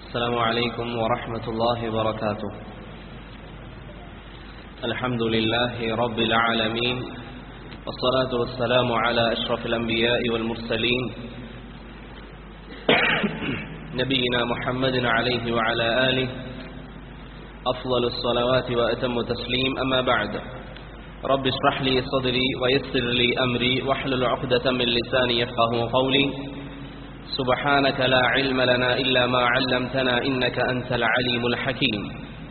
السلام عليكم ورحمة الله وبركاته الحمد لله رب العالمين والصلاة والسلام على أشرف الأنبياء والمرسلين نبينا محمد عليه وعلى آله أفضل الصلوات وأتم تسليم أما بعد رب اشرح لي صدري ويسر لي أمري واحلل عقدة من لساني يفقه قولي سبحانك لا علم لنا إلا ما علمتنا إنك أنت العليم الحكيم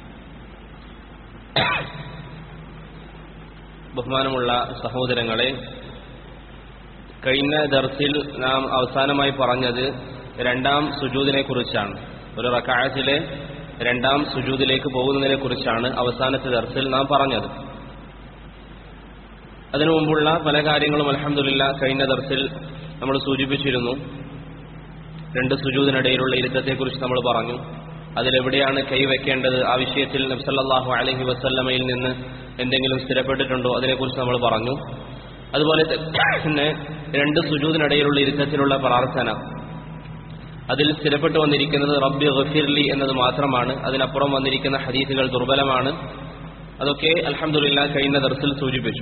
ബഹുമാനമുള്ള സഹോദരങ്ങളെ കഴിഞ്ഞ ദർസിൽ നാം അവസാനമായി പറഞ്ഞത് രണ്ടാം സുജൂദിനെ കുറിച്ചാണ് ഒരു റക്കായത്തിലെ രണ്ടാം സുജൂദിലേക്ക് പോകുന്നതിനെ കുറിച്ചാണ് അവസാനത്തെ ദർസിൽ നാം പറഞ്ഞത് അതിനു മുമ്പുള്ള പല കാര്യങ്ങളും അലഹമില്ല കഴിഞ്ഞ ദർസിൽ നമ്മൾ സൂചിപ്പിച്ചിരുന്നു രണ്ട് സുജൂദിനിടയിലുള്ള ഇരുത്തത്തെക്കുറിച്ച് നമ്മൾ പറഞ്ഞു അതിലെവിടെയാണ് കൈവയ്ക്കേണ്ടത് ആ വിഷയത്തിൽ നബ്സല്ലാഹു അലഹി വസ്ല്ലമയിൽ നിന്ന് എന്തെങ്കിലും സ്ഥിരപ്പെട്ടിട്ടുണ്ടോ അതിനെക്കുറിച്ച് നമ്മൾ പറഞ്ഞു അതുപോലെ തന്നെ രണ്ട് സുജൂദിനിടയിലുള്ള ഇരുത്തത്തിലുള്ള പ്രാർത്ഥന അതിൽ സ്ഥിരപ്പെട്ടു വന്നിരിക്കുന്നത് റബ്ബി ഗഫിർലി എന്നത് മാത്രമാണ് അതിനപ്പുറം വന്നിരിക്കുന്ന ഹദീസുകൾ ദുർബലമാണ് അതൊക്കെ അലഹമുല്ല കഴിഞ്ഞ ദർസിൽ സൂചിപ്പിച്ചു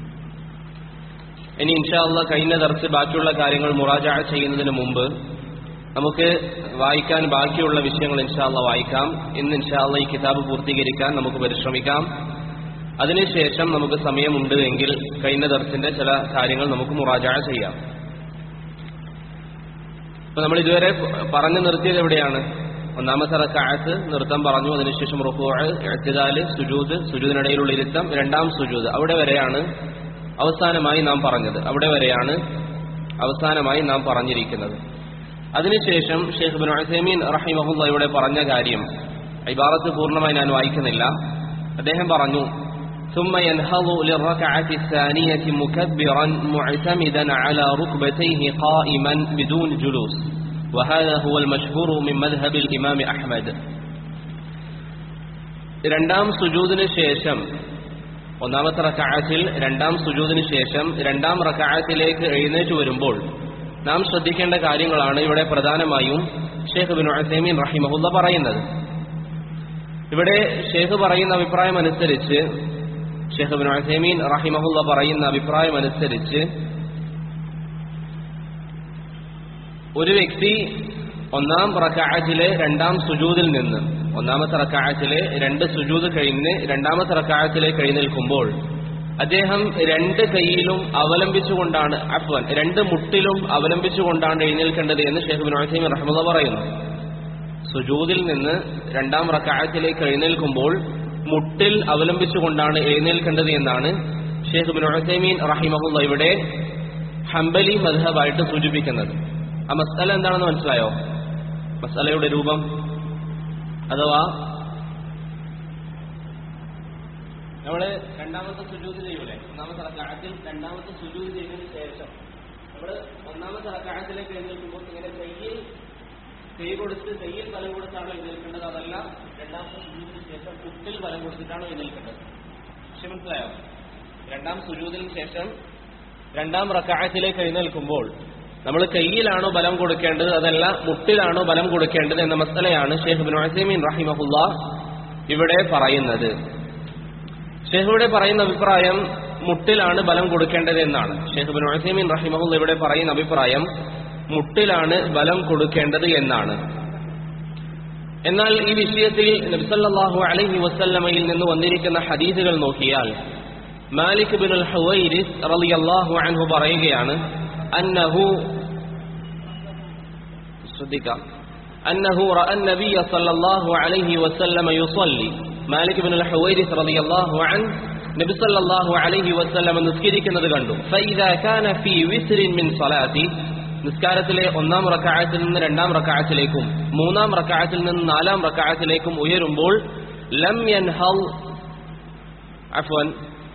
ഇനി ഇൻഷാല്ല കഴിഞ്ഞ ദർസ് ബാക്കിയുള്ള കാര്യങ്ങൾ മുറാജ ചെയ്യുന്നതിന് മുമ്പ് നമുക്ക് വായിക്കാൻ ബാക്കിയുള്ള വിഷയങ്ങൾ ഇൻഷാല്ല വായിക്കാം ഇന്ന് ഇൻഷാല്ല ഈ കിതാബ് പൂർത്തീകരിക്കാൻ നമുക്ക് പരിശ്രമിക്കാം അതിനുശേഷം നമുക്ക് സമയമുണ്ട് എങ്കിൽ കഴിഞ്ഞ ദർസിന്റെ ചില കാര്യങ്ങൾ നമുക്ക് മുറാജ ചെയ്യാം ഇപ്പൊ നമ്മൾ ഇതുവരെ പറഞ്ഞു നിർത്തിയത് എവിടെയാണ് ഒന്നാമത്തെ റക്കാഴത്ത് നൃത്തം പറഞ്ഞു അതിനുശേഷം റുക്കോഴ് എഴുത്തിദാല് സുജൂദ് സുജൂദിനിടയിലുള്ള ഇരുത്തം രണ്ടാം സുജൂദ് അവിടെ വരെയാണ് അവസാനമായി നാം പറഞ്ഞത് അവിടെ വരെയാണ് അവസാനമായി നാം പറഞ്ഞിരിക്കുന്നത് അതിനുശേഷം ഷെയ്ഖ് ബിൻ ഉസൈമീൻ റഹിമഹുല്ല ഇവിടെ പറഞ്ഞ കാര്യം ഇബാറത്ത് പൂർണ്ണമായി ഞാൻ വായിക്കുന്നില്ല അദ്ദേഹം പറഞ്ഞു ثم ينهض للركعة الثانية مكبرا معتمدا على ركبتيه قائما بدون جلوس وهذا هو المشهور من مذهب الإمام أحمد രണ്ടാം സുജൂദിന് ശേഷം ഒന്നാമത്തെ റക്കാഴത്തിൽ രണ്ടാം സുജൂദിന് ശേഷം രണ്ടാം റക്കാഴത്തിലേക്ക് എഴുന്നേറ്റ് വരുമ്പോൾ നാം ശ്രദ്ധിക്കേണ്ട കാര്യങ്ങളാണ് ഇവിടെ പ്രധാനമായും ഷേഖ് ബിൻ ഉസൈമീൻ റഹിമഹുല്ല പറയുന്നത് ഇവിടെ ഷേഖ് പറയുന്ന അഭിപ്രായം അനുസരിച്ച് ഷേഖ് ബിൻ ഉസൈമീൻ റഹിമഹുല്ല പറയുന്ന അഭിപ്രായം അനുസരിച്ച് ഒരു വ്യക്തി ഒന്നാം റക്കാഴത്തിലെ രണ്ടാം സുജൂദിൽ നിന്ന് ഒന്നാമത്തെ റക്കാഴത്തിലെ രണ്ട് സുജൂദ് കഴിഞ്ഞ് രണ്ടാമത്തെ റക്കാഴത്തിലേക്ക് എഴുന്നേൽക്കുമ്പോൾ അദ്ദേഹം രണ്ട് കൈയിലും അവലംബിച്ചുകൊണ്ടാണ് അഫ്വൻ രണ്ട് മുട്ടിലും അവലംബിച്ചുകൊണ്ടാണ് എഴുന്നേൽക്കേണ്ടത് എന്ന് ഷെയ്ഖ് ബിൻ ഉസൈമീൻ റഹ്മദ പറയുന്നു സുജൂദിൽ നിന്ന് രണ്ടാം റക്കായത്തിലേക്ക് എഴുന്നേൽക്കുമ്പോൾ മുട്ടിൽ അവലംബിച്ചുകൊണ്ടാണ് എഴുന്നേൽക്കേണ്ടത് എന്നാണ് ഷെയ്ഖ് ബിൻ ഉസൈമീൻ റഹിമഹുല്ല ഇവിടെ ഹംബലി മധബായിട്ട് സൂചിപ്പിക്കുന്നത് ആ മസാല എന്താണെന്ന് മനസ്സിലായോ മസാലയുടെ രൂപം അഥവാ നമ്മള് രണ്ടാമത്തെ സുജൂത് ചെയ്യൂലേ ഒന്നാമത്തെ റക്കാഴത്തിൽ രണ്ടാമത്തെ സുജൂത് ചെയ്തതിന് ശേഷം നമ്മള് ഒന്നാമത്തെ റക്കാഴത്തിലേക്ക് എഴുന്നേൽക്കുമ്പോൾ ഇങ്ങനെ കയ്യിൽ കൈ കൊടുത്ത് കയ്യിൽ ബലം കൊടുത്താണോ എഴുന്നേൽക്കേണ്ടത് അതല്ല രണ്ടാമത്തെ സുജൂതിന് ശേഷം കുട്ടിൽ ബലം കൊടുത്തിട്ടാണോ എഴുന്നേൽക്കേണ്ടത് പക്ഷെ മനസ്സിലായോ രണ്ടാം സുജൂതിന് ശേഷം രണ്ടാം റക്കാഴത്തിലേക്ക് എഴുന്നേൽക്കുമ്പോൾ നമ്മൾ കയ്യിലാണോ ബലം കൊടുക്കേണ്ടത് അതല്ല മുട്ടിലാണോ ബലം കൊടുക്കേണ്ടത് എന്ന മസലയാണ് ഷെയ്ഖ് ബിൻ ഉസൈമീൻ റഹിമഹുല്ല ഇവിടെ പറയുന്നത് ഷെയ്ഖുവിടെ പറയുന്ന അഭിപ്രായം മുട്ടിലാണ് ബലം കൊടുക്കേണ്ടത് എന്നാണ് ഷെയ്ഖ് ബിൻ ഉസൈമീൻ റഹിമഹുൽ ഇവിടെ പറയുന്ന അഭിപ്രായം മുട്ടിലാണ് ബലം കൊടുക്കേണ്ടത് എന്നാണ് എന്നാൽ ഈ വിഷയത്തിൽ നബ്സല്ലാഹു അലൈഹി വസല്ലമയിൽ നിന്ന് വന്നിരിക്കുന്ന ഹദീസുകൾ നോക്കിയാൽ മാലിക് ബിൻ അൽ ഹുവൈരിസ് റളിയല്ലാഹു അൻഹു പറയുകയാണ് അന്നഹു ശ്രദ്ധിക്കാം أنه رأى النبي صلى الله عليه وسلم يصلي മാലിക് ബിൻ ഹുവൈരിസ് റളിയല്ലാഹു അൻ നബി സല്ലല്ലാഹു അലൈഹി വസല്ലം നിസ്കരിക്കുന്നത് കണ്ടു ഫൈദാ കാന ഫീ വിസ്രിൻ മിൻ സ്വലാത്തി നിസ്കാരത്തിലെ ഒന്നാം റക്അത്തിൽ നിന്ന് രണ്ടാം റക്അത്തിലേക്കും മൂന്നാം റക്അത്തിൽ നിന്ന് നാലാം റക്അത്തിലേക്കും ഉയരുമ്പോൾ ലം യൻഹൽ അഫ്വൻ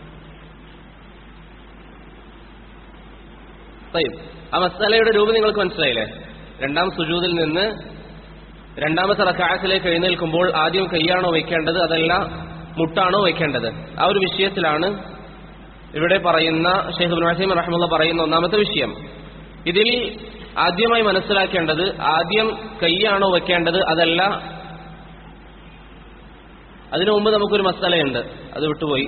طيب ആ മസാലയുടെ രൂപം നിങ്ങൾക്ക് മനസ്സിലായില്ലേ രണ്ടാം സുജൂദിൽ നിന്ന് രണ്ടാമത്തെ റക്കാഴത്തിലേക്ക് എഴുന്നേൽക്കുമ്പോൾ ആദ്യം കൈയാണോ വെക്കേണ്ടത് അതല്ല മുട്ടാണോ വെക്കേണ്ടത് ആ ഒരു വിഷയത്തിലാണ് ഇവിടെ പറയുന്ന ഷെയ്ഖ് ബിൻ വസീം റഹ്മുള്ള പറയുന്ന ഒന്നാമത്തെ വിഷയം ഇതിൽ ആദ്യമായി മനസ്സിലാക്കേണ്ടത് ആദ്യം കൈയാണോ വെക്കേണ്ടത് അതല്ല അതിനു മുമ്പ് നമുക്കൊരു മസാലയുണ്ട് അത് വിട്ടുപോയി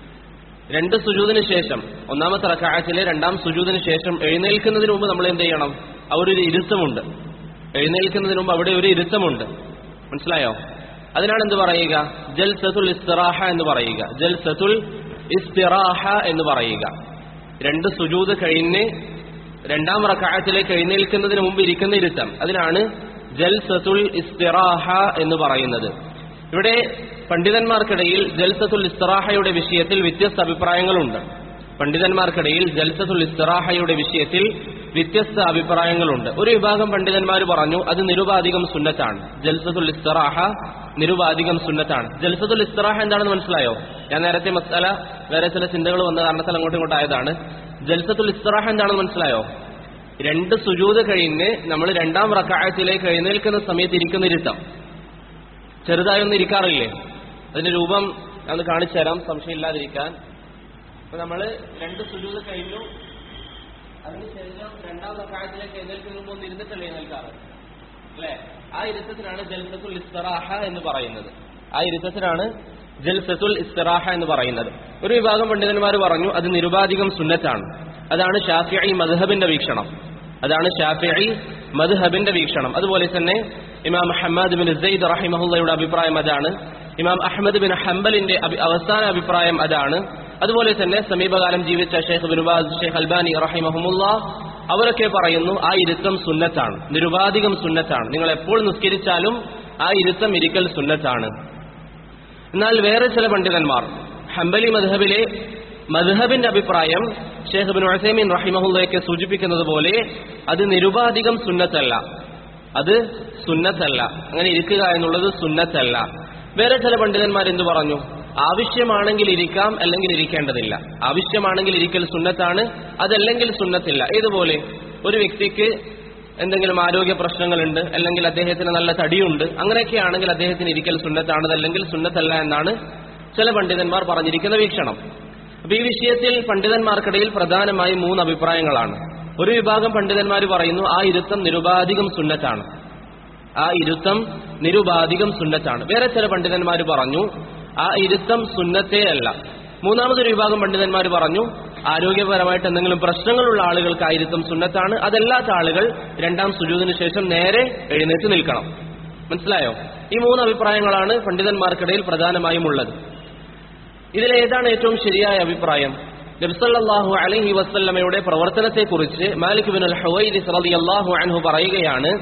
രണ്ട് സുജൂദിന് ശേഷം ഒന്നാമത്തെ റക്കാഴത്തിലെ രണ്ടാം സുജൂദിന് ശേഷം എഴുന്നേൽക്കുന്നതിന് മുമ്പ് നമ്മൾ എന്ത് ചെയ്യണം അവിടെ ഒരു ഇരുത്തമുണ്ട് എഴുന്നേൽക്കുന്നതിന് മുമ്പ് അവിടെ ഒരു ഇരുത്തമുണ്ട് മനസ്സിലായോ അതിനാണ് എന്ത് പറയുക ജൽ സതുൽ ഇസ്തിറാഹ എന്ന് പറയുക ജൽ സതുൽ ഇസ്തിറാഹ എന്ന് പറയുക രണ്ട് സുജൂദ് കഴിഞ്ഞ് രണ്ടാം റക്കാഴത്തിലേക്ക് എഴുന്നേൽക്കുന്നതിന് മുമ്പ് ഇരിക്കുന്ന ഇരുത്തം അതിനാണ് ജൽ സതുൽ ഇസ്തിറാഹ എന്ന് പറയുന്നത് ഇവിടെ പണ്ഡിതന്മാർക്കിടയിൽ ജൽസത്തുൽ ഇസ്തറാഹയുടെ വിഷയത്തിൽ വ്യത്യസ്ത അഭിപ്രായങ്ങളുണ്ട് പണ്ഡിതന്മാർക്കിടയിൽ ജൽസത്തുൽ ഇസ്തറാഹയുടെ വിഷയത്തിൽ വ്യത്യസ്ത അഭിപ്രായങ്ങളുണ്ട് ഒരു വിഭാഗം പണ്ഡിതന്മാർ പറഞ്ഞു അത് നിരുപാധികം സുന്നത്താണ് ജൽസത്തുൽ ഇസ്തറാഹ നിരുപാധികം സുന്നത്താണ് ജൽസത്തുൽ ഇസ്തറാഹ എന്താണെന്ന് മനസ്സിലായോ ഞാൻ നേരത്തെ മസാല വേറെ ചില ചിന്തകൾ വന്ന കാരണത്താൽ അങ്ങോട്ടും ഇങ്ങോട്ടും ആയതാണ് ജൽസത്തുൽ ഇസ്തറാഹ എന്താണെന്ന് മനസ്സിലായോ രണ്ട് സുജൂത് കഴിഞ്ഞ് നമ്മൾ രണ്ടാം റക്കായത്തിലേക്ക് എഴുന്നേൽക്കുന്ന സമയത്ത് ഇരിക്കുന്ന ഇരുത്തം ചെറുതായി ഒന്നും ഇരിക്കാറില്ലേ അതിന്റെ രൂപം ഞാൻ ഒന്ന് കാണിച്ചു തരാം സംശയമില്ലാതിരിക്കാൻ അപ്പൊ നമ്മള് രണ്ട് സുജൂത് കഴിഞ്ഞു അതിനുശേഷം രണ്ടാം റക്കായത്തിലേക്ക് എഴുന്നേൽക്കുന്ന മുമ്പ് ഒന്ന് ഇരുന്നിട്ടല്ലേ എഴുന്നേൽക്കാറ് അല്ലെ ആ ഇരുത്തത്തിനാണ് ജൽസത്തുൽ ഇസ്തറാഹ എന്ന് പറയുന്നത് ആ ഇരുത്തത്തിനാണ് ജൽസത്തുൽ ഇസ്തറാഹ എന്ന് പറയുന്നത് ഒരു വിഭാഗം പണ്ഡിതന്മാർ പറഞ്ഞു അത് നിരുപാധികം സുന്നത്താണ് അതാണ് ഷാഫിഈ മദ്ഹബിന്റെ വീക്ഷണം അതാണ് ഷാഫിഈ മദ്ഹബിന്റെ വീക്ഷണം അതുപോലെ തന്നെ ഇമാം ഹമ്മദ് ബിൻ സെയ്ദ് റഹിമഹുല്ലയുടെ അഭിപ്രായം അതാണ് ഇമാം അഹമ്മദ് ബിൻ ഹംബലിന്റെ അഭി- അവസാന അഭിപ്രായം അതാണ് അതുപോലെ തന്നെ സമീപകാലം ജീവിച്ച ഷെയ്ഖ് ബിനുബാസ് ഷെയ്ഖ് അൽബാനി റഹിമഹമുല്ല അവരൊക്കെ പറയുന്നു ആ ഇരുത്തം സുന്നത്താണ് നിരുപാധികം സുന്നത്താണ് നിങ്ങൾ എപ്പോൾ നിസ്കരിച്ചാലും ആ ഇരുത്തം ഇരിക്കൽ സുന്നത്താണ് എന്നാൽ വേറെ ചില പണ്ഡിതന്മാർ ഹംബലി മദ്ഹബിലെ മദ്ഹബിന്റെ അഭിപ്രായം ഷേഖ് ബിൻ ഉസൈമീൻ റഹിമഹുല്ലയൊക്കെ സൂചിപ്പിക്കുന്നത് പോലെ അത് നിരുപാധികം സുന്നത്തല്ല അത് സുന്നത്തല്ല അങ്ങനെ ഇരിക്കുക എന്നുള്ളത് സുന്നത്തല്ല വേറെ ചില പണ്ഡിതന്മാർ എന്തു പറഞ്ഞു ആവശ്യമാണെങ്കിൽ ഇരിക്കാം അല്ലെങ്കിൽ ഇരിക്കേണ്ടതില്ല ആവശ്യമാണെങ്കിൽ ഇരിക്കൽ സുന്നത്താണ് അതല്ലെങ്കിൽ സുന്നത്തില്ല ഏതുപോലെ ഒരു വ്യക്തിക്ക് എന്തെങ്കിലും ആരോഗ്യ പ്രശ്നങ്ങളുണ്ട് അല്ലെങ്കിൽ അദ്ദേഹത്തിന് നല്ല തടിയുണ്ട് അങ്ങനെയൊക്കെയാണെങ്കിൽ അദ്ദേഹത്തിന് ഇരിക്കൽ സുന്നത്താണ് അതല്ലെങ്കിൽ സുന്നത്തല്ല എന്നാണ് ചില പണ്ഡിതന്മാർ പറഞ്ഞിരിക്കുന്ന വീക്ഷണം അപ്പൊ ഈ വിഷയത്തിൽ പണ്ഡിതന്മാർക്കിടയിൽ പ്രധാനമായും മൂന്ന് അഭിപ്രായങ്ങളാണ് ഒരു വിഭാഗം പണ്ഡിതന്മാർ പറയുന്നു ആ ഇരുത്തം നിരുപാധികം സുന്നത്താണ് ആ ഇരുത്തം നിരുപാധികം സുന്നത്താണ് വേറെ ചില പണ്ഡിതന്മാർ പറഞ്ഞു ആ ഇരുത്തം സുന്നത്തേ അല്ല മൂന്നാമതൊരു വിഭാഗം പണ്ഡിതന്മാർ പറഞ്ഞു ആരോഗ്യപരമായിട്ട് എന്തെങ്കിലും പ്രശ്നങ്ങളുള്ള ആളുകൾക്ക് ആ ഇരുത്തം സുന്നത്താണ് അതല്ലാത്ത ആളുകൾ രണ്ടാം സുജൂതിന് ശേഷം നേരെ എഴുന്നേറ്റ് നിൽക്കണം മനസ്സിലായോ ഈ മൂന്ന് അഭിപ്രായങ്ങളാണ് പണ്ഡിതന്മാർക്കിടയിൽ പ്രധാനമായും ഉള്ളത് ഇതിലേതാണ് ഏറ്റവും ശരിയായ അഭിപ്രായം നബ്സല്ലാഹു അലഹി വസ്ല്ലമയുടെ പ്രവർത്തനത്തെക്കുറിച്ച് മാലിക് ബിൻ അൽ ഹുവൈദിസ് റളിയല്ലാഹു അൻഹു പറയുകയാണ്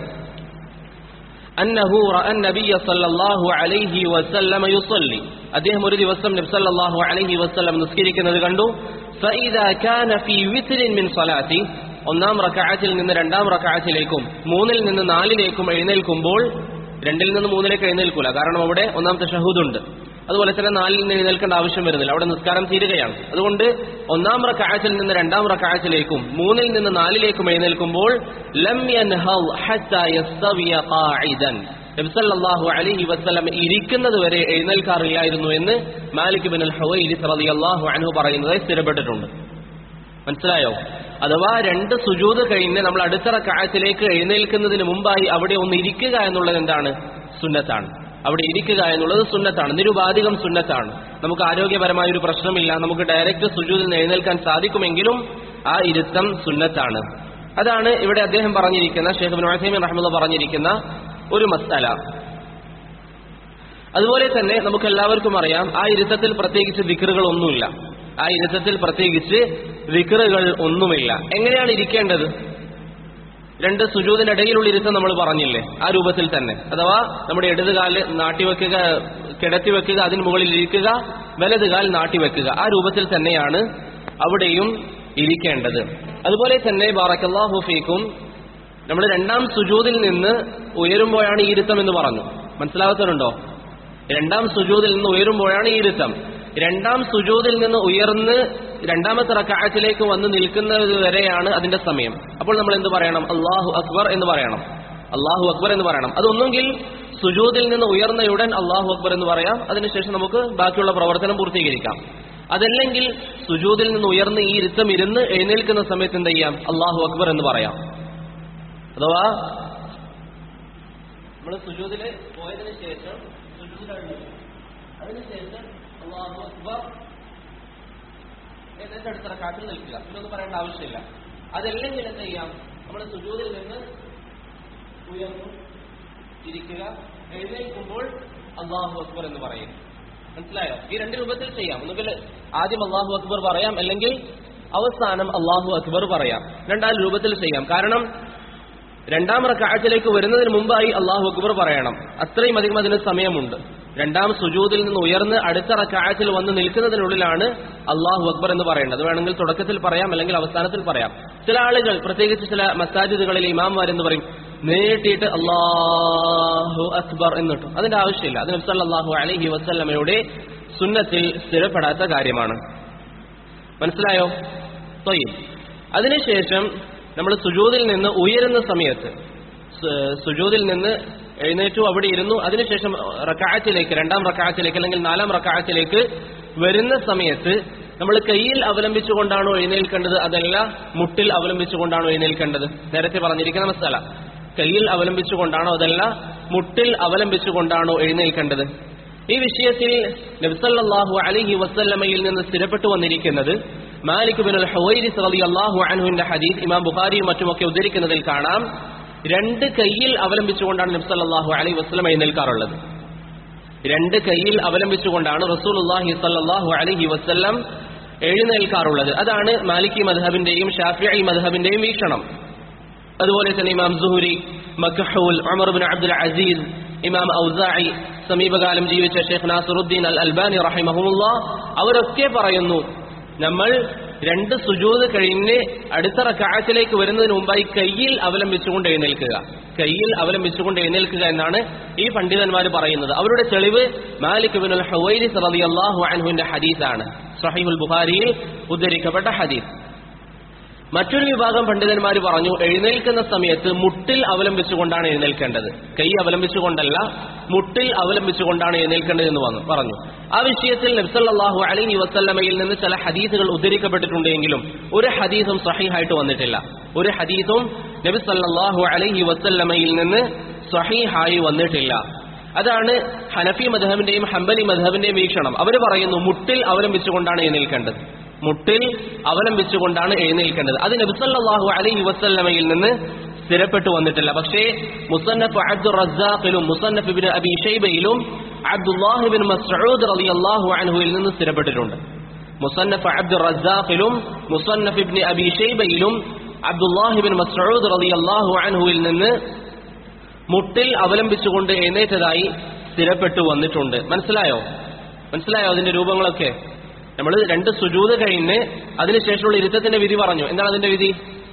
അന്നഹു റഅ നബിയ സല്ലല്ലാഹു അലൈഹി വസല്ലമ യുസല്ലി അദ്ദേഹം ഒരു ദിവസം നബി സല്ലല്ലാഹു അലൈഹി വസല്ലം നിസ്കരിക്കുന്നത് കണ്ടു ഫഇദാ കാന ഫീ വിത്രിൻ മിൻ സ്വലാത്തി ഒന്നാം റക്അത്തിൽ നിന്ന് രണ്ടാം റക്അത്തിലേക്കും മൂന്നിൽ നിന്ന് നാലിലേക്കും എഴുന്നേൽക്കുമ്പോൾ രണ്ടിൽ നിന്ന് മൂന്നിലേക്ക് എഴുന്നേൽക്കൂല കാരണം അവിടെ ഒന്നാമത്തെ ഷഹൂദുണ്ട് അതുപോലെ തന്നെ നാലിൽ നിന്ന് എഴുന്നേൽക്കേണ്ട ആവശ്യം വരുന്നില്ല അവിടെ നിസ്കാരം തീരുകയാണ് അതുകൊണ്ട് ഒന്നാം റക്കാഴത്തിൽ നിന്ന് രണ്ടാം റക്കാഴത്തിലേക്കും മൂന്നിൽ നിന്ന് നാലിലേക്കും എഴുന്നേൽക്കുമ്പോൾ ലം യൻഹൗ ഹത്താ യസ്തവിയ ഖാഇദൻ നബി സല്ലല്ലാഹു അലൈഹി വസല്ലം ഇരിക്കുന്നത് വരെ എഴുന്നേൽക്കാറില്ലായിരുന്നു എന്ന് മാലിക് ബിൻ അൽ ഹുവൈലിസ് റളിയല്ലാഹു അൻഹു പറയുന്നതായി സ്ഥിരപ്പെട്ടിട്ടുണ്ട് മനസ്സിലായോ അഥവാ രണ്ട് സുജൂത് കഴിഞ്ഞ് നമ്മൾ അടുത്ത റക്കാഴത്തിലേക്ക് എഴുന്നേൽക്കുന്നതിന് മുമ്പായി അവിടെ ഒന്ന് ഇരിക്കുക എന്നുള്ളത് എന്താണ് സുന്നത്താണ് അവിടെ ഇരിക്കുക എന്നുള്ളത് സുന്നത്താണ് നിരുപാധികം സുന്നത്താണ് നമുക്ക് ആരോഗ്യപരമായ ഒരു പ്രശ്നമില്ല നമുക്ക് ഡയറക്റ്റ് സുജൂതിൽ നിന്ന് എഴുന്നേൽക്കാൻ സാധിക്കുമെങ്കിലും ആ ഇരുത്തം സുന്നത്താണ് അതാണ് ഇവിടെ അദ്ദേഹം പറഞ്ഞിരിക്കുന്ന ഷേഖ് ബിൻ ഉസൈമീൻ റഹ്മുള്ള പറഞ്ഞിരിക്കുന്ന ഒരു മസ്തല അതുപോലെ തന്നെ നമുക്ക് എല്ലാവർക്കും അറിയാം ആ ഇരുത്തത്തിൽ പ്രത്യേകിച്ച് ദിക്കറുകൾ ഒന്നുമില്ല ആ ഇരുത്തത്തിൽ പ്രത്യേകിച്ച് ദിക്കറുകൾ ഒന്നുമില്ല എങ്ങനെയാണ് ഇരിക്കേണ്ടത് രണ്ട് സുജൂതിനിടയിലുള്ള ഇരുത്തം നമ്മൾ പറഞ്ഞില്ലേ ആ രൂപത്തിൽ തന്നെ അഥവാ നമ്മുടെ ഇടതുകാല് നാട്ടിവെക്കുക കിടത്തി വെക്കുക അതിന് മുകളിൽ ഇരിക്കുക വലതുകാൽ നാട്ടിവെക്കുക ആ രൂപത്തിൽ തന്നെയാണ് അവിടെയും ഇരിക്കേണ്ടത് അതുപോലെ തന്നെ ബാറക്കല്ലാഹു ഫീക്കും നമ്മൾ രണ്ടാം സുജൂതിൽ നിന്ന് ഉയരുമ്പോഴാണ് ഈ ഇരുത്തം എന്ന് പറഞ്ഞു മനസ്സിലാകാത്തവരുണ്ടോ രണ്ടാം സുജൂതിൽ നിന്ന് ഉയരുമ്പോഴാണ് ഈ ഇരുത്തം രണ്ടാം സുജൂതിൽ നിന്ന് ഉയർന്ന് രണ്ടാമത്തെ റക്കാഴത്തിലേക്ക് വന്ന് നിൽക്കുന്നത് വരെയാണ് അതിന്റെ സമയം അപ്പോൾ നമ്മൾ എന്ത് പറയണം അള്ളാഹു അക്ബർ എന്ന് പറയണം അള്ളാഹു അക്ബർ എന്ന് പറയണം അതൊന്നുകിൽ സുജൂതിൽ നിന്ന് ഉയർന്നയുടൻ അള്ളാഹു അക്ബർ എന്ന് പറയാം അതിനുശേഷം നമുക്ക് ബാക്കിയുള്ള പ്രവർത്തനം പൂർത്തീകരിക്കാം അതല്ലെങ്കിൽ സുജൂതിൽ നിന്ന് ഉയർന്ന് ഈ ഇരുത്തം ഇരുന്ന് എഴുന്നേൽക്കുന്ന സമയത്ത് എന്ത് ചെയ്യാം അള്ളാഹു അക്ബർ എന്ന് പറയാം അഥവാ നമ്മൾ സുജൂദിൽ പോയതിനു ശേഷം സുജൂദ് അതിനുശേഷം അള്ളാഹു അക്ബർ ഏകദേശം അടുത്ത റക്കാത്തിൽ നിൽക്കുക ഇതൊന്നും പറയേണ്ട ആവശ്യമില്ല അതല്ലെങ്കിൽ എന്ത് ചെയ്യാം നമ്മൾ സുജൂദിൽ നിന്ന് ഉയർന്നു ഇരിക്കുക എഴുന്നേൽക്കുമ്പോൾ അള്ളാഹു അക്ബർ എന്ന് പറയും മനസ്സിലായോ ഈ രണ്ട് രൂപത്തിൽ ചെയ്യാം ഒന്നുകിൽ ആദ്യം അള്ളാഹു അക്ബർ പറയാം അല്ലെങ്കിൽ അവസാനം അള്ളാഹു അക്ബർ പറയാം രണ്ടാം രൂപത്തിൽ ചെയ്യാം കാരണം രണ്ടാം റക്കാഴത്തിലേക്ക് വരുന്നതിന് മുമ്പായി അള്ളാഹു അക്ബർ പറയണം അത്രയും അധികം അതിന് സമയമുണ്ട് രണ്ടാം സുജൂദിൽ നിന്ന് ഉയർന്ന് അടുത്ത റക്കാഴത്തിൽ വന്ന് നിൽക്കുന്നതിനുള്ളിലാണ് അള്ളാഹു അക്ബർ എന്ന് പറയേണ്ടത് വേണമെങ്കിൽ തുടക്കത്തിൽ പറയാം അല്ലെങ്കിൽ അവസാനത്തിൽ പറയാം ചില ആളുകൾ പ്രത്യേകിച്ച് ചില മസാജിദുകളിൽ ഇമാംമാരെന്ന് പറയും നീട്ടിയിട്ട് അള്ളാഹു അക്ബർ എന്നിട്ടു അതിന്റെ ആവശ്യമില്ല അത് നബ്സല്ലാഹു അലഹി വസ്ല്ലമയുടെ സുന്നത്തിൽ സ്ഥിരപ്പെടാത്ത കാര്യമാണ് മനസ്സിലായോ തൊയ്യും അതിനുശേഷം നമ്മൾ സുജൂദിൽ നിന്ന് ഉയരുന്ന സമയത്ത് സു- സുജൂദിൽ നിന്ന് എഴുന്നേറ്റു അവിടെ ഇരുന്നു അതിനുശേഷം റക്കാഴത്തിലേക്ക് രണ്ടാം റക്കാഴത്തിലേക്ക് അല്ലെങ്കിൽ നാലാം റക്കാഴത്തിലേക്ക് വരുന്ന സമയത്ത് നമ്മൾ കയ്യിൽ അവലംബിച്ചുകൊണ്ടാണോ എഴുന്നേൽക്കേണ്ടത് അതല്ല മുട്ടിൽ അവലംബിച്ചുകൊണ്ടാണോ എഴുന്നേൽക്കേണ്ടത് നേരത്തെ പറഞ്ഞിരിക്കുന്ന മസാല കയ്യിൽ അവലംബിച്ചുകൊണ്ടാണോ അതല്ല മുട്ടിൽ അവലംബിച്ചുകൊണ്ടാണോ എഴുന്നേൽക്കേണ്ടത് ഈ വിഷയത്തിൽ നബ്സല്ലാഹു അലഹി വസല്ലമയിൽ നിന്ന് സ്ഥിരപ്പെട്ടു വന്നിരിക്കുന്നത് മാലിക് ബിൻ ഹുവൈരിസ് റളിയല്ലാഹു അൻഹുവിന്റെ ഹദീസ് ഇമാം ബുഖാരിയും മറ്റുമൊക്കെ ഉദ്ധരിക്കുന്നതിൽ കാണാം രണ്ട് കയ്യിൽ അവലംബിച്ചുകൊണ്ടാണ് നബ്സല്ലാഹു അലൈഹി വസ്ലം എഴുന്നേൽക്കാറുള്ളത് രണ്ട് കയ്യിൽ അവലംബിച്ചുകൊണ്ടാണ് റസൂലുള്ളാഹി സല്ലല്ലാഹു അലൈഹി വസല്ലം എഴുന്നേൽക്കാറുള്ളത് അതാണ് മാലിക്കി മദ്ഹബിന്റെയും ഷാഫിഈ മദ്ഹബിന്റെയും വീക്ഷണം അതുപോലെ തന്നെ Imam Zuhri Makhul Umar bin Abdul Aziz Imam Awzai സമീപകാലം ജീവിച്ച ഷെയ്ഖ് നാസറുദ്ദീൻ അൽ അൽബാനി റഹിമഹുല്ല അവരൊക്കെ പറയുന്നു നമ്മൾ രണ്ട് സുജൂത് കഴിഞ്ഞ് അടുത്ത റക്കാഴത്തിലേക്ക് വരുന്നതിന് മുമ്പായി കയ്യിൽ അവലംബിച്ചുകൊണ്ട് എഴുന്നേൽക്കുക കയ്യിൽ അവലംബിച്ചുകൊണ്ട് എഴുന്നേൽക്കുക എന്നാണ് ഈ പണ്ഡിതന്മാർ പറയുന്നത് അവരുടെ തെളിവ് മാലിക് ബിൻ അൽ ഹുവൈരിസ് റളിയല്ലാഹു അൻഹുവിന്റെ ഹദീസാണ് സഹീഹുൽ ബുഖാരിയിൽ ഉദ്ധരിക്കപ്പെട്ട ഹദീസ് മറ്റൊരു വിഭാഗം പണ്ഡിതന്മാർ പറഞ്ഞു എഴുന്നേൽക്കുന്ന സമയത്ത് മുട്ടിൽ അവലംബിച്ചുകൊണ്ടാണ് എഴുന്നേൽക്കേണ്ടത് കൈ അവലംബിച്ചുകൊണ്ടല്ല മുട്ടിൽ അവലംബിച്ചുകൊണ്ടാണ് എഴുന്നേൽക്കേണ്ടത് എന്ന് വന്നു പറഞ്ഞു ആ വിഷയത്തിൽ നബ്സല്ലാഹു അലൈഹി വസല്ലമയിൽ നിന്ന് ചില ഹദീസുകൾ ഉദ്ധരിക്കപ്പെട്ടിട്ടുണ്ടെങ്കിലും ഒരു ഹദീസും സഹീഹായിട്ട് വന്നിട്ടില്ല ഒരു ഹദീസും നബി സല്ലല്ലാഹു അലൈഹി വസല്ലമയിൽ നിന്ന് സഹീഹായി വന്നിട്ടില്ല അതാണ് ഹനഫി മധബിന്റെയും ഹംബലി മധബിന്റെയും വീക്ഷണം അവർ പറയുന്നു മുട്ടിൽ അവലംബിച്ചുകൊണ്ടാണ് എഴുന്നേൽക്കേണ്ടത് മുട്ടിൽ അവലംബിച്ചുകൊണ്ടാണ് എഴുന്നേൽക്കേണ്ടത് അത് നബിസല്ലാഹു അലൈഹി വസല്ലമയിൽ നിന്ന് സ്ഥിരപ്പെട്ടു വന്നിട്ടില്ല പക്ഷേ മുസന്നഫ് അബ്ദുർ റസാഖിലും മുസന്നഫ് ഇബ്നു അബി ഷൈബയിലും അബ്ദുല്ലാഹിബിൻ മസ്ഊദ് റളിയല്ലാഹു അൻഹുവിൽ നിന്ന് സ്ഥിരപ്പെട്ടിട്ടുണ്ട് മുസന്നഫ് അബ്ദുർ റസാഖിലും മുസന്നഫ് ഇബ്നു അബി ഷൈബയിലും അബ്ദുല്ലാഹിബിൻ മസ്ഊദ് റളിയല്ലാഹു അൻഹുവിൽ നിന്ന് മുട്ടിൽ അവലംബിച്ചുകൊണ്ട് എഴുന്നേറ്റതായി സ്ഥിരപ്പെട്ടു വന്നിട്ടുണ്ട് മനസ്സിലായോ മനസ്സിലായോ അതിന്റെ രൂപങ്ങളൊക്കെ നമ്മൾ രണ്ട് സുജൂത് കഴിഞ്ഞ് അതിനുശേഷമുള്ള ഇരുത്തത്തിന്റെ വിധി പറഞ്ഞു എന്താണ് അതിന്റെ വിധി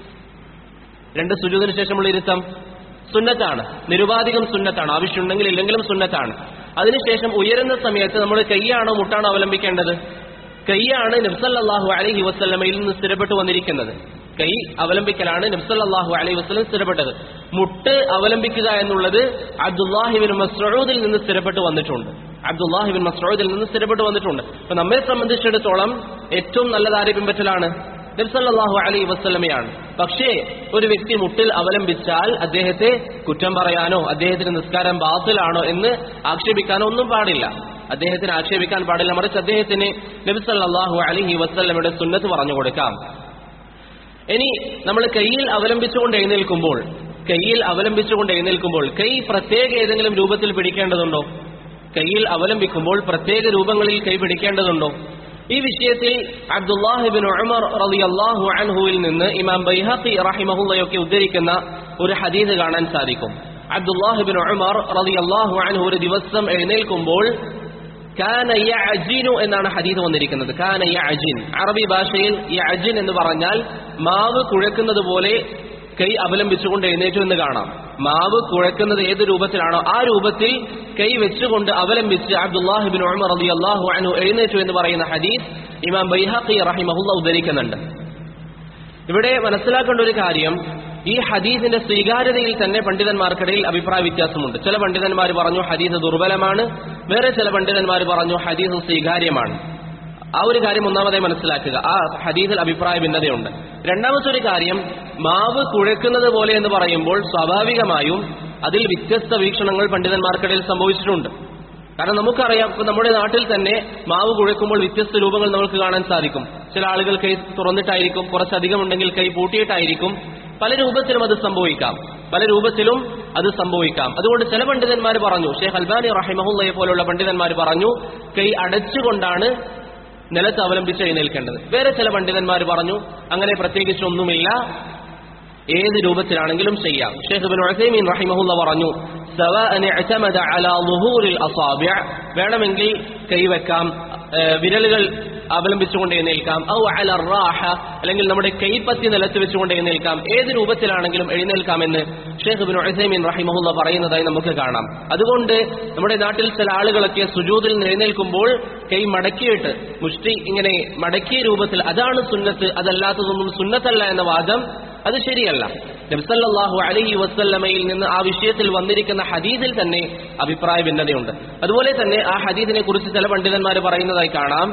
രണ്ട് സുജൂതിന് ശേഷമുള്ള ഇരുത്തം സുന്നത്താണ് നിരുപാധികം സുന്നത്താണ് ആവശ്യമുണ്ടെങ്കിൽ ഇല്ലെങ്കിലും സുന്നത്താണ് അതിനുശേഷം ഉയരുന്ന സമയത്ത് നമ്മൾ കൈയാണോ മുട്ടാണോ അവലംബിക്കേണ്ടത് കൈയാണ് നബ്സല്ലാഹു അലൈഹി വസ്ല്ലമയിൽ നിന്ന് സ്ഥിരപ്പെട്ടു വന്നിരിക്കുന്നത് കൈ അവലംബിക്കലാണ് നബ്സല്ലാഹു അലൈഹി വസ്ലം സ്ഥിരപ്പെട്ടത് മുട്ട് അവലംബിക്കുക എന്നുള്ളത് അബ്ദുല്ലാഹിബിൻ മസ്റൂദിൽ നിന്ന് സ്ഥിരപ്പെട്ടു വന്നിട്ടുണ്ട് അബ്ദുല്ലാഹിബിൻ മസ്റൂദിൽ നിന്ന് സ്ഥിരപ്പെട്ടു വന്നിട്ടുണ്ട് അപ്പൊ നമ്മെ സംബന്ധിച്ചിടത്തോളം ഏറ്റവും നല്ലത് ആരെ പിൻപറ്റലാണ് നബ്സല്ലാഹു അലൈ വസ്ലമയാണ് പക്ഷേ ഒരു വ്യക്തി മുട്ടിൽ അവലംബിച്ചാൽ അദ്ദേഹത്തെ കുറ്റം പറയാനോ അദ്ദേഹത്തിന് നിസ്കാരം ബാത്തിലാണോ എന്ന് ആക്ഷേപിക്കാനോ ഒന്നും പാടില്ല അദ്ദേഹത്തിന് ആക്ഷേപിക്കാൻ പാടില്ല മറിച്ച് അദ്ദേഹത്തിന് നബിസല്ലാഹു അലഹി വസ്ല്ലമയുടെ സുന്നത്ത് പറഞ്ഞു കൊടുക്കാം ഇനി നമ്മൾ കയ്യിൽ അവലംബിച്ചുകൊണ്ട് എഴുന്നേൽക്കുമ്പോൾ കയ്യിൽ അവലംബിച്ചുകൊണ്ട് എഴുന്നേൽക്കുമ്പോൾ കൈ പ്രത്യേക ഏതെങ്കിലും രൂപത്തിൽ പിടിക്കേണ്ടതുണ്ടോ കയ്യിൽ അവലംബിക്കുമ്പോൾ പ്രത്യേക രൂപങ്ങളിൽ കൈ പിടിക്കേണ്ടതുണ്ടോ ഈ വിഷയത്തിൽ അബ്ദുല്ലാഹിബിൻ ഉമർ റളിയല്ലാഹു അൻഹുവിൽ നിന്ന് ഇമാം ബൈഹഖി റഹിമഹുള്ളയൊക്കെ ഉദ്ധരിക്കുന്ന ഒരു ഹദീസ് കാണാൻ സാധിക്കും അബ്ദുല്ലാഹിബിൻ ഉമർ റളിയല്ലാഹു അൻഹു ഒരു ദിവസം എഴുന്നേൽക്കുമ്പോൾ കാന യഅജിനു എന്നാണ് ഹദീസ് വന്നിരിക്കുന്നത് കാന യഅജിൻ അറബി ഭാഷയിൽ യഅജിൻ എന്ന് പറഞ്ഞാൽ മാവ് കുഴക്കുന്നത് പോലെ കൈ അവലംബിച്ചുകൊണ്ട് എഴുന്നേറ്റു എന്ന് കാണാം മാവ് കുഴക്കുന്നത് ഏത് രൂപത്തിലാണോ ആ രൂപത്തിൽ കൈ വെച്ചുകൊണ്ട് അവലംബിച്ച് അബ്ദുല്ലാഹിബിൻ ഉമർ റളിയല്ലാഹു അൻഹു എഴുന്നേറ്റു എന്ന് പറയുന്ന ഹദീസ് ഇമാം ബൈഹഖി റഹിമഹുല്ല ഉദ്ധരിക്കുന്നുണ്ട് ഇവിടെ മനസ്സിലാക്കേണ്ട ഒരു കാര്യം ഈ ഹദീസിന്റെ സ്വീകാര്യതയിൽ തന്നെ പണ്ഡിതന്മാർക്കിടയിൽ അഭിപ്രായ വ്യത്യാസമുണ്ട് ചില പണ്ഡിതന്മാർ പറഞ്ഞു ഹദീസ് ദുർബലമാണ് വേറെ ചില പണ്ഡിതന്മാർ പറഞ്ഞു ഹദീസ് സ്വീകാര്യമാണ് ആ ഒരു കാര്യം ഒന്നാമതായി മനസ്സിലാക്കുക ആ ഹദീസിൽ അഭിപ്രായ ഭിന്നതയുണ്ട് രണ്ടാമത്തെ ഒരു കാര്യം മാവ് കുഴക്കുന്നത് പോലെ എന്ന് പറയുമ്പോൾ സ്വാഭാവികമായും അതിൽ വ്യത്യസ്ത വീക്ഷണങ്ങൾ പണ്ഡിതന്മാർക്കിടയിൽ സംഭവിച്ചിട്ടുണ്ട് കാരണം നമുക്കറിയാം ഇപ്പൊ നമ്മുടെ നാട്ടിൽ തന്നെ മാവ് കുഴക്കുമ്പോൾ വ്യത്യസ്ത രൂപങ്ങൾ നമുക്ക് കാണാൻ സാധിക്കും ചില ആളുകൾ കൈ തുറന്നിട്ടായിരിക്കും കുറച്ചധികം ഉണ്ടെങ്കിൽ കൈ പൂട്ടിയിട്ടായിരിക്കും പല രൂപത്തിലും അത് സംഭവിക്കാം പല രൂപത്തിലും അത് സംഭവിക്കാം അതുകൊണ്ട് ചില പണ്ഡിതന്മാർ പറഞ്ഞു ഷെയ്ഖ് അൽബാനി റഹിമഹുല്ലയെ പോലുള്ള പണ്ഡിതന്മാർ പറഞ്ഞു കൈ അടച്ചുകൊണ്ടാണ് നിലത്ത് അവലംബിച്ച് എഴുന്നേൽക്കേണ്ടത് വേറെ ചില പണ്ഡിതന്മാർ പറഞ്ഞു അങ്ങനെ പ്രത്യേകിച്ചൊന്നുമില്ല ഏത് രൂപത്തിലാണെങ്കിലും ചെയ്യാം ഷെയ്ഖ് ബിൻ ഉസൈമീൻ റഹിമഹുല്ല പറഞ്ഞു സവാഅൻ ഇഅ്തമദ അലാ ളുഹൂറിൽ അസാബിഅ വേണമെങ്കിൽ കൈവെക്കാം ഏഹ് വിരലുകൾ അവലംബിച്ചുകൊണ്ട് എഴുന്നേൽക്കാം ഔ അല റാഹ അല്ലെങ്കിൽ നമ്മുടെ കൈപ്പത്തി നിലത്ത് വെച്ചുകൊണ്ട് എഴുന്നേൽക്കാം ഏത് രൂപത്തിലാണെങ്കിലും എഴുന്നേൽക്കാമെന്ന് ഷെയ്ഖ് ബിൻ ഉസൈമീൻ റഹിമഹുല്ല പറയുന്നതായി നമുക്ക് കാണാം അതുകൊണ്ട് നമ്മുടെ നാട്ടിൽ ചില ആളുകളൊക്കെ സുജൂദിൽ നിന്ന് എഴുന്നേൽക്കുമ്പോൾ കൈ മടക്കിയിട്ട് മുഷ്ടി ഇങ്ങനെ മടക്കിയ രൂപത്തിൽ അതാണ് സുന്നത്ത് അതല്ലാത്തതൊന്നും സുന്നത്തല്ല എന്ന വാദം അത് ശരിയല്ല നബ്സല്ലാഹു അലഹി വസ്ല്ലമയിൽ നിന്ന് ആ വിഷയത്തിൽ വന്നിരിക്കുന്ന ഹദീദിൽ തന്നെ അഭിപ്രായ ഭിന്നതയുണ്ട് അതുപോലെ തന്നെ ആ ഹദീദിനെ കുറിച്ച് ചില പണ്ഡിതന്മാർ പറയുന്നതായി കാണാം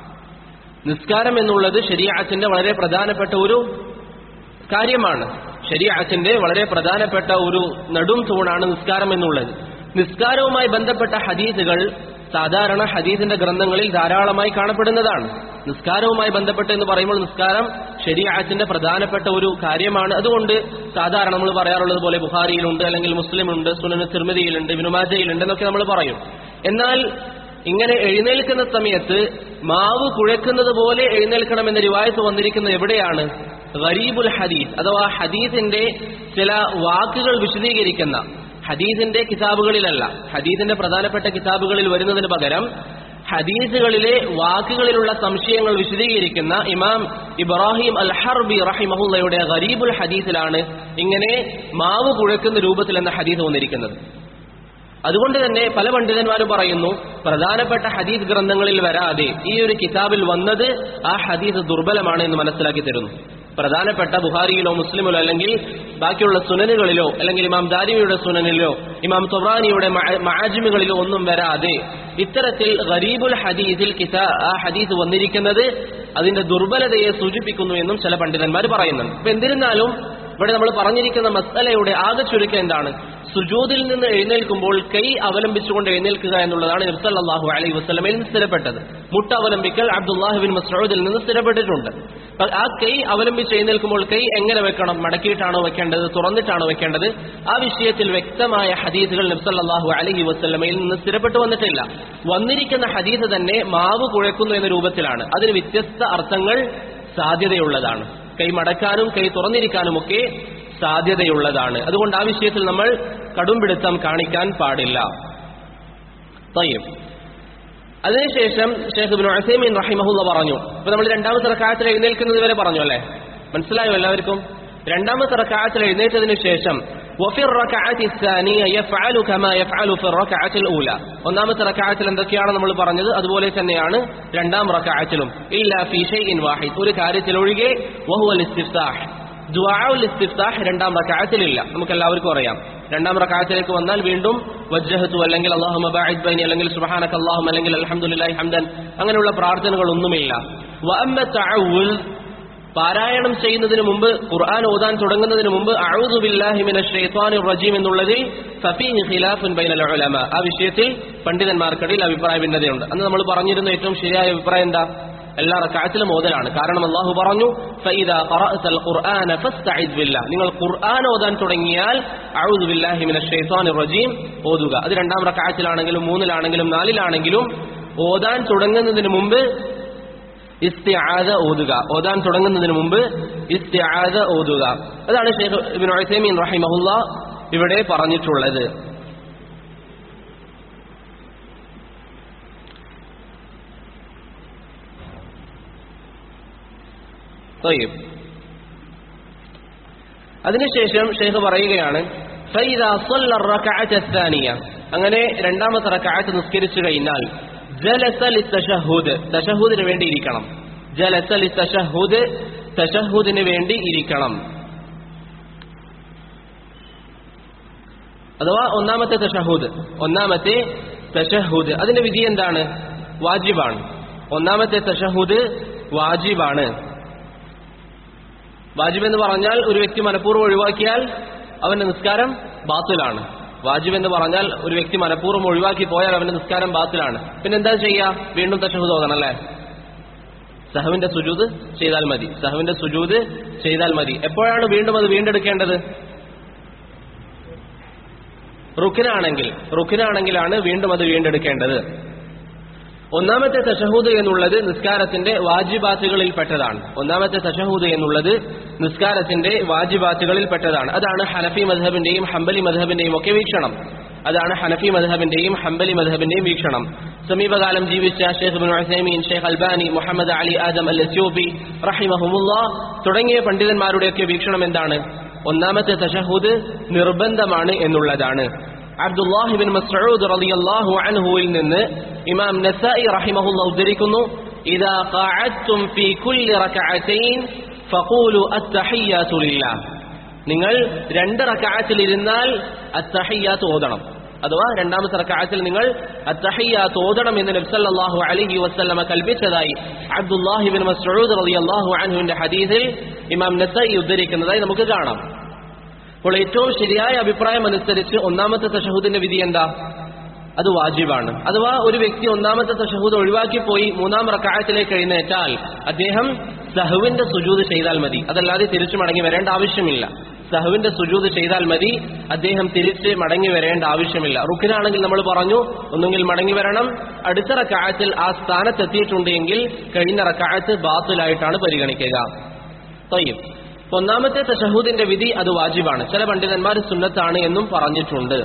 നിസ്കാരം എന്നുള്ളത് ശരീഅത്തിന്റെ വളരെ പ്രധാനപ്പെട്ട ഒരു കാര്യമാണ് ശരീഅത്തിന്റെ വളരെ പ്രധാനപ്പെട്ട ഒരു നെടും തൂണാണ് നിസ്കാരം എന്നുള്ളത് നിസ്കാരവുമായി ബന്ധപ്പെട്ട ഹദീസുകൾ സാധാരണ ഹദീസിന്റെ ഗ്രന്ഥങ്ങളിൽ ധാരാളമായി കാണപ്പെടുന്നതാണ് നിസ്കാരവുമായി ബന്ധപ്പെട്ട് എന്ന് പറയുമ്പോൾ നിസ്കാരം ശരീഅത്തിന്റെ പ്രധാനപ്പെട്ട ഒരു കാര്യമാണ് അതുകൊണ്ട് സാധാരണ നമ്മൾ പറയാറുള്ളത് പോലെ ബുഹാരിയിലുണ്ട് അല്ലെങ്കിൽ മുസ്ലിമുണ്ട് സുനന് തിർമിതിയിലുണ്ട് വിനുമാജയിലുണ്ട് എന്നൊക്കെ നമ്മൾ പറയും എന്നാൽ ഇങ്ങനെ എഴുന്നേൽക്കുന്ന സമയത്ത് മാവ് കുഴക്കുന്നത് പോലെ എഴുന്നേൽക്കണമെന്ന റിവായത്ത് വന്നിരിക്കുന്നത് എവിടെയാണ് ഗരീബുൽ ഹദീസ് അഥവാ ഹദീസിന്റെ ചില വാക്കുകൾ വിശദീകരിക്കുന്ന ഹദീസിന്റെ കിതാബുകളിലല്ല ഹദീസിന്റെ പ്രധാനപ്പെട്ട കിതാബുകളിൽ വരുന്നതിന് പകരം ഹദീസുകളിലെ വാക്കുകളിലുള്ള സംശയങ്ങൾ വിശദീകരിക്കുന്ന ഇമാം ഇബ്രാഹിം അൽ ഹർബി റഹിമഹുല്ലയുടെ ഗരീബുൽ ഹദീസിലാണ് ഇങ്ങനെ മാവ് കുഴക്കുന്ന രൂപത്തിൽ എന്ന ഹദീസ് വന്നിരിക്കുന്നത് അതുകൊണ്ട് തന്നെ പല പണ്ഡിതന്മാരും പറയുന്നു പ്രധാനപ്പെട്ട ഹദീസ് ഗ്രന്ഥങ്ങളിൽ വരാതെ ഈ ഒരു കിതാബിൽ വന്നത് ആ ഹദീസ് ദുർബലമാണ് എന്ന് മനസ്സിലാക്കി തരുന്നു പ്രധാനപ്പെട്ട ബുഹാരിയിലോ മുസ്ലിമിലോ അല്ലെങ്കിൽ ബാക്കിയുള്ള സുനനുകളിലോ അല്ലെങ്കിൽ ഇമാം ദാരിമിയുടെ സുനനിലോ ഇമാം തൊബ്രാനിയുടെ മഹാജിമുകളിലോ ഒന്നും വരാതെ ഇത്തരത്തിൽ ഗരീബുൽ ഹദീസിൽ കിതാ ആ ഹദീസ് വന്നിരിക്കുന്നത് അതിന്റെ ദുർബലതയെ സൂചിപ്പിക്കുന്നു എന്നും ചില പണ്ഡിതന്മാർ പറയുന്നുണ്ട് അപ്പൊ എന്നിരുന്നാലും ഇവിടെ നമ്മൾ പറഞ്ഞിരിക്കുന്ന മസലയുടെ ആകെ ചുരുക്കം എന്താണ് സുജൂദിൽ നിന്ന് എഴുന്നേൽക്കുമ്പോൾ കൈ അവലംബിച്ചുകൊണ്ട് എഴുന്നേൽക്കുക എന്നുള്ളതാണ് നിർസല്ലാഹു അലൈഹി വസ്ലമയിൽ നിന്ന് സ്ഥിരപ്പെട്ടത് മുട്ട അവലംബിക്കൽ അബ്ദുല്ലാഹുബിൻ മസ്റൂദിൽ നിന്ന് സ്ഥിരപ്പെട്ടിട്ടുണ്ട് അപ്പൊ ആ കൈ അവലംബിച്ച് എഴുന്നേൽക്കുമ്പോൾ കൈ എങ്ങനെ വെക്കണം മടക്കിയിട്ടാണോ വെക്കേണ്ടത് തുറന്നിട്ടാണോ വെക്കേണ്ടത് ആ വിഷയത്തിൽ വ്യക്തമായ ഹദീസുകൾ നബ്സല്ലാഹു അലഹി വസ്ലമയിൽ നിന്ന് സ്ഥിരപ്പെട്ടു വന്നിട്ടില്ല വന്നിരിക്കുന്ന ഹദീസ് തന്നെ മാവ് കുഴക്കുന്നു എന്ന രൂപത്തിലാണ് അതിന് വ്യത്യസ്ത അർത്ഥങ്ങൾ സാധ്യതയുള്ളതാണ് കൈ മടക്കാനും കൈ തുറന്നിരിക്കാനുമൊക്കെ സാധ്യതയുള്ളതാണ് അതുകൊണ്ട് ആ വിഷയത്തിൽ നമ്മൾ കടുംപിടുത്തം കാണിക്കാൻ പാടില്ല തയ്യം അതിനുശേഷം ഷേഖ് ബിൻ അസൈമീൻ റഹിമഹുല്ല പറഞ്ഞു ഇപ്പൊ നമ്മൾ രണ്ടാമത്തെ റക്കായത്തിൽ എഴുന്നേൽക്കുന്നത് വരെ പറഞ്ഞു അല്ലേ മനസ്സിലായോ എല്ലാവർക്കും രണ്ടാമത്തെ റക്കായത്തിൽ എഴുന്നേറ്റതിനു ശേഷം وفي الركعة الثانية يفعل كما يفعل في الركعة الأولى ഒന്നാമത്തെ റക്കായത്തിൽ എന്തൊക്കെയാണ് നമ്മൾ പറഞ്ഞത് അതുപോലെ തന്നെയാണ് രണ്ടാം റക്കായത്തിലും ഇല്ല ഫി ഷൈഇൻ വാഹിദ് ഒരു കാര്യത്തിൽ ഒഴികെ വഹുവ ഇസ്തിഫ്താഹ് ദുആഉൽ ഇസ്തിഫ്താഹ് രണ്ടാം റക്കായത്തിലില്ല നമുക്ക് എല്ലാവർക്കും അറിയാം രണ്ടാം റക്കായത്തിലേക്ക് വന്നാൽ വീണ്ടും വജ്ജഹത്തു അല്ലെങ്കിൽ അല്ലാഹുമ്മ ബാഇദ് ബൈനി അല്ലെങ്കിൽ സുബ്ഹാനക അല്ലാഹുമ്മ അല്ലെങ്കിൽ അൽഹംദുലില്ലാഹി ഹംദൻ അങ്ങനെയുള്ള പ്രാർത്ഥനകളൊന്നുമില്ല വഅമ്മ തഅവ്വുൽ പാരായണം ചെയ്യുന്നതിന് മുമ്പ് ഖുർആൻ ഓതാൻ തുടങ്ങുന്നതിന് മുമ്പ് അഊദു ബില്ലാഹി മിനശ് ശൈത്വാനിർ റജീം എന്നുള്ളതിൽ ഫഫീഹി ഖിലാഫുൻ ബൈനൽ ഉലമ ആ വിഷയത്തിൽ പണ്ഡിതന്മാർക്കിടയിൽ അഭിപ്രായ ഭിന്നതയുണ്ട് അന്ന് നമ്മൾ പറഞ്ഞിരുന്ന ഏറ്റവും ശരിയായ അഭിപ്രായം എന്താ എല്ലാ റക്കായത്തിലും ഓതലാണ് കാരണം അള്ളാഹു പറഞ്ഞു ഫൈദാ ഖറഅതൽ ഖുർആന ഫസ്തഇദ് ബില്ലാഹ് നിങ്ങൾ ഖുർആൻ ഓതാൻ തുടങ്ങിയാൽ അഊദു ബില്ലാഹി മിനശ് ശൈത്വാനിർ റജീം ഓതുക അത് രണ്ടാം റക്കായത്തിലാണെങ്കിലും മൂന്നിലാണെങ്കിലും നാലിലാണെങ്കിലും ഓതാൻ തുടങ്ങുന്നതിന് മുമ്പ് ഇസ്തിആദ ഓതുക ഓതാൻ തുടങ്ങുന്നതിന് മുമ്പ് ഇസ്തിആദ ഓതുക അതാണ് ഷെയ്ഖ് ഇബ്നു ഉസൈമീൻ റഹിമഹുല്ല ഇവിടെ പറഞ്ഞിട്ടുള്ളത് طيب അതിനുശേഷം ഷെയ്ഖ് പറയുകയാണ് فإذا صلى الركعة الثانية അങ്ങനെ രണ്ടാമത്തെ റക്അത്ത് നിസ്കരിച്ചു കഴിഞ്ഞാൽ ജലസ ലിത്തശഹുദ് തശഹുദിന് വേണ്ടി ഇരിക്കണം ജലസ ലിത്തശഹുദ് തശഹുദിന് വേണ്ടി ഇരിക്കണം അഥവാ ഒന്നാമത്തെ തശഹുദ് ഒന്നാമത്തെ തശഹുദ് അതിന്റെ വിധി എന്താണ് വാജിബാണ് ഒന്നാമത്തെ തഷഹുദ് വാജിബാണ് വാജിബ് എന്ന് പറഞ്ഞാൽ ഒരു വ്യക്തി മനഃപൂർവ്വം ഒഴിവാക്കിയാൽ അവന്റെ നിസ്കാരം ബാത്തിലാണ് വാജിബ് എന്ന് പറഞ്ഞാൽ ഒരു വ്യക്തി മനഃപൂർവ്വം ഒഴിവാക്കി പോയാൽ അവന്റെ നിസ്കാരം ബാത്തിലാണ് പിന്നെ എന്താ ചെയ്യുക വീണ്ടും തഷഹുദ് ഓതണം അല്ലേ സഹവിന്റെ സുജൂത് ചെയ്താൽ മതി സഹവിന്റെ സുജൂത് ചെയ്താൽ മതി എപ്പോഴാണ് വീണ്ടും അത് വീണ്ടെടുക്കേണ്ടത് റുക്കിനാണെങ്കിൽ റുക്കിനാണെങ്കിലാണ് വീണ്ടും അത് വീണ്ടെടുക്കേണ്ടത് ഒന്നാമത്തെ തഷഹൂദ് എന്നുള്ളത് നിസ്കാരത്തിന്റെ വാജിബാത്തുകളിൽ പെട്ടതാണ് ഒന്നാമത്തെ തഷഹൂദ് എന്നുള്ളത് നിസ്കാരത്തിന്റെ വാജിബാത്തുകളിൽ പെട്ടതാണ് അതാണ് ഹനഫി മധബിന്റെയും ഹംബലി മധബിന്റെയും ഒക്കെ വീക്ഷണം അതാണ് ഹനഫി മധബിന്റെയും ഹംബലി മധബിന്റെയും വീക്ഷണം സമീപകാലം ജീവിച്ച Sheikh bin Uthaymeen Sheikh Albani Muhammad Ali Adam അൽ എസ്യൂബി റഹിമഹുമുല്ല തുടങ്ങിയ പണ്ഡിതന്മാരുടെയൊക്കെ വീക്ഷണം എന്താണ് ഒന്നാമത്തെ തഷഹൂദ് നിർബന്ധമാണ് എന്നുള്ളതാണ് അബ്ദുല്ലാഹിബിൻ മസ്ഊദ് റളിയല്ലാഹു അൻഹുവിൽ നിന്ന് ഇമാം നസായി റഹിമഹുല്ല ഉദ്ധരിക്കുന്നു ഇദാ ഖഅദ്തും ഫീ കുല്ലി റകഅതൈൻ ഫഖൂലു അത്തഹിയ്യാതു ലില്ലാഹ് നിങ്ങൾ രണ്ട് റകഅത്തിൽ ഇരുന്നാൽ അത്തഹിയ്യാത്ത് ഓതണം അഥവാ രണ്ടാമത്തെ റകഅത്തിൽ നിങ്ങൾ അത്തഹിയ്യാത്ത് ഓതണം എന്ന് നബി സല്ലല്ലാഹു അലൈഹി വസല്ലമ കൽപ്പിച്ചതായി അബ്ദുല്ലാഹിബിൻ മസ്ഊദ് റളിയല്ലാഹു അൻഹുവിന്റെ ഹദീസിൽ ഇമാം നസായി ഉദ്ധരിക്കുന്നതായി നമുക്ക് കാണാം അപ്പോൾ ഏറ്റവും ശരിയായ അഭിപ്രായം അനുസരിച്ച് ഒന്നാമത്തെ തഷഹൂദിന്റെ വിധി എന്താ അത് വാജിബാണ് അഥവാ ഒരു വ്യക്തി ഒന്നാമത്തെ തഷഹൂദ് ഒഴിവാക്കി പോയി മൂന്നാം റക്കായത്തിലേക്ക് എഴുന്നേറ്റാൽ അദ്ദേഹം സഹുവിന്റെ സുജൂത് ചെയ്താൽ മതി അതല്ലാതെ തിരിച്ചു മടങ്ങി വരേണ്ട ആവശ്യമില്ല സഹുവിന്റെ സുജൂത് ചെയ്താൽ മതി അദ്ദേഹം തിരിച്ച് മടങ്ങി വരേണ്ട ആവശ്യമില്ല റുക്കിനാണെങ്കിൽ നമ്മൾ പറഞ്ഞു ഒന്നുകിൽ മടങ്ങി വരണം അടുത്ത റക്കായത്തിൽ ആ സ്ഥാനത്തെത്തിയിട്ടുണ്ടെങ്കിൽ കഴിഞ്ഞ റക്കായത്ത് ബാത്തിലായിട്ടാണ് പരിഗണിക്കുക തയ്യും ഒന്നാമത്തെ തഷഹൂദിന്റെ വിധി അത് വാജിബാണ് ചില പണ്ഡിതന്മാർ സുന്നത്താണ് എന്നും പറഞ്ഞിട്ടുണ്ട്